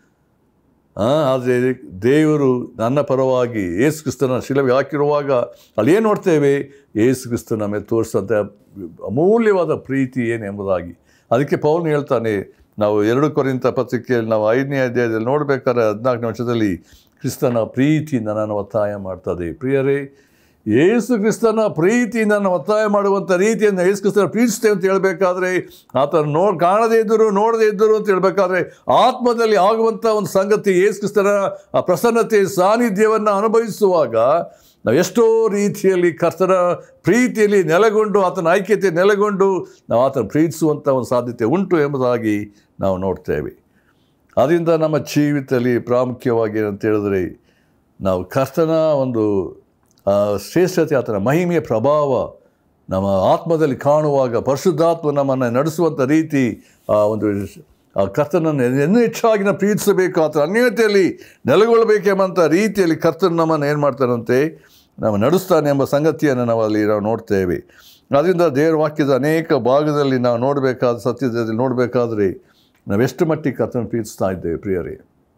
ಆದರೆ ದೇವರು ನನ್ನ ಪರವಾಗಿ ಯೇಸು ಕ್ರಿಸ್ತನ ಶಿಲುಬೆ ಹಾಕಿರುವಾಗ ಅಲ್ಲಿ ಏನು ನೋಡ್ತೇವೆ ಯೇಸು ಕ್ರಿಸ್ತ ನಮಗೆ ತೋರಿಸಿದಂಥ ಅಮೂಲ್ಯವಾದ ಪ್ರೀತಿ ಏನು ಎಂಬುದಾಗಿ ಅದಕ್ಕೆ ಪೌಲ್ನ ಹೇಳ್ತಾನೆ ನಾವು ಎರಡು ಕೊರಿಂತ ಪತ್ರಿಕೆಯಲ್ಲಿ ನಾವು ಐದನೇ ಅಧ್ಯಾಯದಲ್ಲಿ ನೋಡಬೇಕಾದ್ರೆ ಹದಿನಾಲ್ಕನೇ ವರ್ಷದಲ್ಲಿ ಕ್ರಿಸ್ತನ ಪ್ರೀತಿ ನನ್ನನ್ನು ಒತ್ತಾಯ ಮಾಡ್ತದೆ ಪ್ರಿಯರೇ ಯೇಸು ಕ್ರಿಸ್ತನ ಪ್ರೀತಿ ನನ್ನ ಒತ್ತಾಯ ಮಾಡುವಂಥ ರೀತಿಯನ್ನು ಯೇಸು ಕ್ರಿಸ್ತನ ಪ್ರೀತಿಸ್ತೇವೆ ಅಂತ ಹೇಳಬೇಕಾದ್ರೆ ಆತನ ನೋ ಕಾಣದೇ ಇದ್ದರು ನೋಡದೇ ಇದ್ದರು ಅಂತ ಹೇಳಬೇಕಾದ್ರೆ ಆತ್ಮದಲ್ಲಿ ಆಗುವಂಥ ಒಂದು ಸಂಗತಿ ಯೇಸು ಕ್ರಿಸ್ತನ ಆ ಪ್ರಸನ್ನತೆ ಸಾನ್ನಿಧ್ಯವನ್ನು ಅನುಭವಿಸುವಾಗ ನಾವು ಎಷ್ಟೋ ರೀತಿಯಲ್ಲಿ ಕರ್ತನ ಪ್ರೀತಿಯಲ್ಲಿ ನೆಲೆಗೊಂಡು ಆತನ ಐಕ್ಯತೆ ನೆಲೆಗೊಂಡು ನಾವು ಆತನ ಪ್ರೀತಿಸುವಂಥ ಒಂದು ಸಾಧ್ಯತೆ ಉಂಟು ಎಂಬುದಾಗಿ ನಾವು ನೋಡ್ತೇವೆ ಅದರಿಂದ ನಮ್ಮ ಜೀವಿತದಲ್ಲಿ ಪ್ರಾಮುಖ್ಯವಾಗಿ ಏನಂತ ಹೇಳಿದ್ರೆ ನಾವು ಕರ್ತನ ಒಂದು ಆ, ಶ್ರೇಷ್ಠತೆ ಆತನ ಮಹಿಮೆಯ ಪ್ರಭಾವ ನಮ್ಮ ಆತ್ಮದಲ್ಲಿ ಕಾಣುವಾಗ ಪರಿಶುದ್ಧಾತ್ಮ ನಮ್ಮನ್ನು ನಡೆಸುವಂಥ ರೀತಿ ಆ ಒಂದು ಆ ಕರ್ತನನ್ನು ಇನ್ನೂ ಹೆಚ್ಚಾಗಿ ನಾವು ಪ್ರೀತಿಸಬೇಕು ಆತನ ಅನ್ಯತೆಯಲ್ಲಿ ನೆಲೆಗೊಳ್ಳಬೇಕೆಂಬಂಥ ರೀತಿಯಲ್ಲಿ ಕರ್ತನ ನಮ್ಮನ್ನು ಏನು ಮಾಡ್ತಾರಂತೆ ನಾವು ನಡೆಸ್ತಾನೆ ಎಂಬ ಸಂಗತಿಯನ್ನು ನಾವು ಅಲ್ಲಿ ನಾವು ನೋಡ್ತೇವೆ ಅದರಿಂದ ದೇವರ ವಾಕ್ಯದ ಅನೇಕ ಭಾಗದಲ್ಲಿ ನಾವು ನೋಡಬೇಕಾದ ಸತ್ಯದಲ್ಲಿ ನೋಡಬೇಕಾದ್ರೆ ನಾವೆಷ್ಟು ಮಟ್ಟಿಗೆ ಕರ್ತನ ಪ್ರೀತಿಸ್ತಾ ಇದ್ದೇವೆ ಪ್ರಿಯರೇ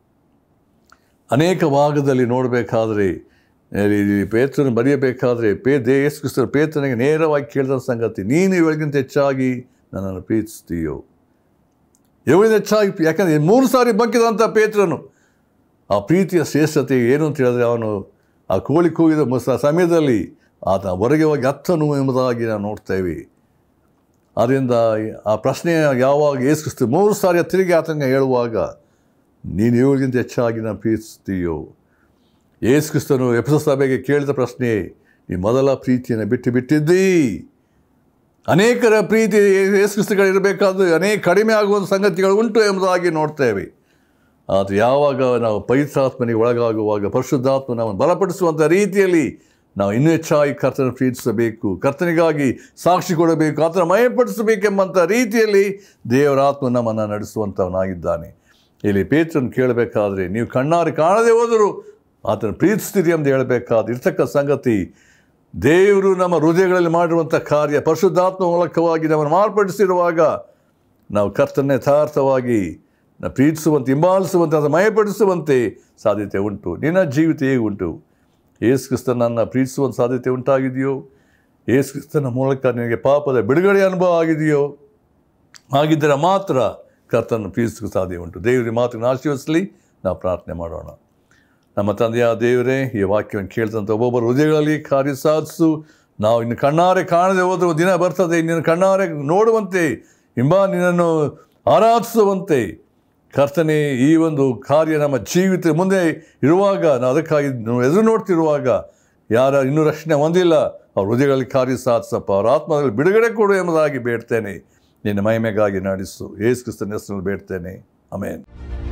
ಅನೇಕ ಭಾಗದಲ್ಲಿ ನೋಡಬೇಕಾದ್ರೆ ಇಲ್ಲಿ ಪೇತ್ರನ ಬರೆಯಬೇಕಾದ್ರೆ ಪೇ ದೇ ಯೇಸು ಕ್ರಿಸ್ತರು ಪೇತ್ರನಿಗೆ ನೇರವಾಗಿ ಕೇಳಿದ ಸಂಗತಿ ನೀನು ಇವಳಿಗಿಂತ ಹೆಚ್ಚಾಗಿ ನನ್ನನ್ನು ಪ್ರೀತಿಸ್ತೀಯೋ ಇವಳಿಗಿಂತ ಹೆಚ್ಚಾಗಿ ಯಾಕಂದರೆ ಮೂರು ಸಾರಿ ಬಗ್ಗಿದಂಥ ಪೇತ್ರನು ಆ ಪ್ರೀತಿಯ ಶ್ರೇಷ್ಠತೆ ಏನು ಅಂತ ಹೇಳಿದ್ರೆ ಅವನು ಆ ಕೋಳಿ ಕೂಗಿದ ಮುಸ ಸಮಯದಲ್ಲಿ ಆತ ಹೊರಗೆ ಹೋಗಿ ಹತ್ತನು ಎಂಬುದಾಗಿ ನಾವು ನೋಡ್ತೇವೆ ಆದ್ದರಿಂದ ಆ ಪ್ರಶ್ನೆ ಯಾವಾಗ ಯೇಸುಕ್ರಿಸ್ತು ಮೂರು ಸಾರಿ ತಿರುಗಿ ಆತನಿಗೆ ಹೇಳುವಾಗ ನೀನು ಇವ್ರಿಗಿಂತ ಹೆಚ್ಚಾಗಿ ನಾನು ಪ್ರೀತಿಸ್ತೀಯೋ ಯೇಸುಕ್ರಿಸ್ತನು ಎಫೆಸ ಸಭೆಗೆ ಕೇಳಿದ ಪ್ರಶ್ನೆ ಈ ಮೊದಲ ಪ್ರೀತಿಯನ್ನು ಬಿಟ್ಟು ಬಿಟ್ಟಿದ್ದೀ ಅನೇಕರ ಪ್ರೀತಿ ಯೇಸುಕ್ರಿಸ್ತಗಳಿರಬೇಕಾದ್ರೆ ಅನೇಕ ಕಡಿಮೆ ಆಗುವಂಥ ಸಂಗತಿಗಳು ಉಂಟು ಎಂಬುದಾಗಿ ನೋಡ್ತೇವೆ ಆದರೆ ಯಾವಾಗ ನಾವು ಪವಿತ್ರಾತ್ಮನಿಗೆ ಒಳಗಾಗುವಾಗ ಪರಿಶುದ್ಧಾತ್ಮ ನಾವು ಬಲಪಡಿಸುವಂಥ ರೀತಿಯಲ್ಲಿ ನಾವು ಇನ್ನೂ ಹೆಚ್ಚಾಗಿ ಕರ್ತನ ಪ್ರೀತಿಸಬೇಕು ಕರ್ತನಿಗಾಗಿ ಸಾಕ್ಷಿ ಕೊಡಬೇಕು ಆತನ ಮಯಪಡಿಸಬೇಕೆಂಬಂಥ ರೀತಿಯಲ್ಲಿ ದೇವರ ಆತ್ಮ ನಮ್ಮನ್ನು ನಡೆಸುವಂಥವನಾಗಿದ್ದಾನೆ ಇಲ್ಲಿ ಪೇತ್ರನ್ನು ಕೇಳಬೇಕಾದ್ರೆ ನೀವು ಕಣ್ಣಾರೆ ಕಾಣದೆ ಹೋದರೂ ಆತನ ಪ್ರೀತಿಸ್ತೀರಿ ಎಂದು ಹೇಳಬೇಕಾದ ಇರ್ತಕ್ಕ ಸಂಗತಿ ದೇವರು ನಮ್ಮ ಹೃದಯಗಳಲ್ಲಿ ಮಾಡಿರುವಂಥ ಕಾರ್ಯ ಪರಿಶುದ್ಧಾತ್ಮ ಮೂಲಕವಾಗಿ ನಮ್ಮನ್ನು ಮಾರ್ಪಡಿಸಿರುವಾಗ ನಾವು ಕರ್ತನ ಯಥಾರ್ಥವಾಗಿ ನಾವು ಪ್ರೀತಿಸುವಂತೆ ಹಿಂಬಾಲಿಸುವಂತೆ ಅದನ್ನು ಮಯಪಡಿಸುವಂತೆ ಸಾಧ್ಯತೆ ಉಂಟು ನಿನ್ನ ಜೀವಿತ ಹೇಗೆ ಉಂಟು ಯೇಸು ಕ್ರಿಸ್ತನನ್ನು ಪ್ರೀತಿಸುವಂಥ ಸಾಧ್ಯತೆ ಉಂಟಾಗಿದೆಯೋ ಯೇಸು ಕ್ರಿಸ್ತನ ಮೂಲಕ ನಿನಗೆ ಪಾಪದ ಬಿಡುಗಡೆ ಅನುಭವ ಆಗಿದೆಯೋ ಹಾಗಿದ್ದರೆ ಮಾತ್ರ ಕರ್ತನ ಪ್ರೀತಿಸಲು ಸಾಧ್ಯ ಉಂಟು ದೇವರ ಮಾತನ್ನು ಆಶೀರ್ವದಿಸಲಿ ನಾವು ಪ್ರಾರ್ಥನೆ ಮಾಡೋಣ ನಮ್ಮ ತಂದೆಯ ದೇವರೇ ಈ ವಾಕ್ಯವನ್ನು ಕೇಳ್ತಂಥ ಒಬ್ಬೊಬ್ಬರ ಹೃದಯಗಳಲ್ಲಿ ಕಾರ್ಯ ಸಾಧಿಸು ನಾವು ಇನ್ನು ಕಣ್ಣಾರೆ ಕಾಣದೆ ಹೋದರೂ ದಿನ ಬರ್ತದೆ ನಿನ್ನ ಕಣ್ಣಾರೆ ನೋಡುವಂತೆ ಹಿಂಬಾ ನಿನ್ನನ್ನು ಆರಾಧಿಸುವಂತೆ ಕರ್ತನೆ ಈ ಒಂದು ಕಾರ್ಯ ನಮ್ಮ ಜೀವಿತ ಮುಂದೆ ಇರುವಾಗ ನಾವು ಅದಕ್ಕಾಗಿ ನಾವು ಎದುರು ನೋಡ್ತಿರುವಾಗ ಯಾರ ಇನ್ನೂ ರಕ್ಷಣೆ ಹೊಂದಿಲ್ಲ ಅವ್ರ ಹೃದಯಗಳಲ್ಲಿ ಕಾರ್ಯ ಸಾಧಿಸಪ್ಪ ಅವ್ರ ಆತ್ಮದಲ್ಲಿ ಬಿಡುಗಡೆ ಕೊಡು ಎಂಬುದಾಗಿ ಬೇಡ್ತೇನೆ ನಿನ್ನ ಮಹಿಮೆಗಾಗಿ ನಡೆಸು ಏಸು ಕ್ರಿಸ್ತನ ಹೆಸರಲ್ಲಿ ಬೇಡ್ತೇನೆ ಆಮೇನ್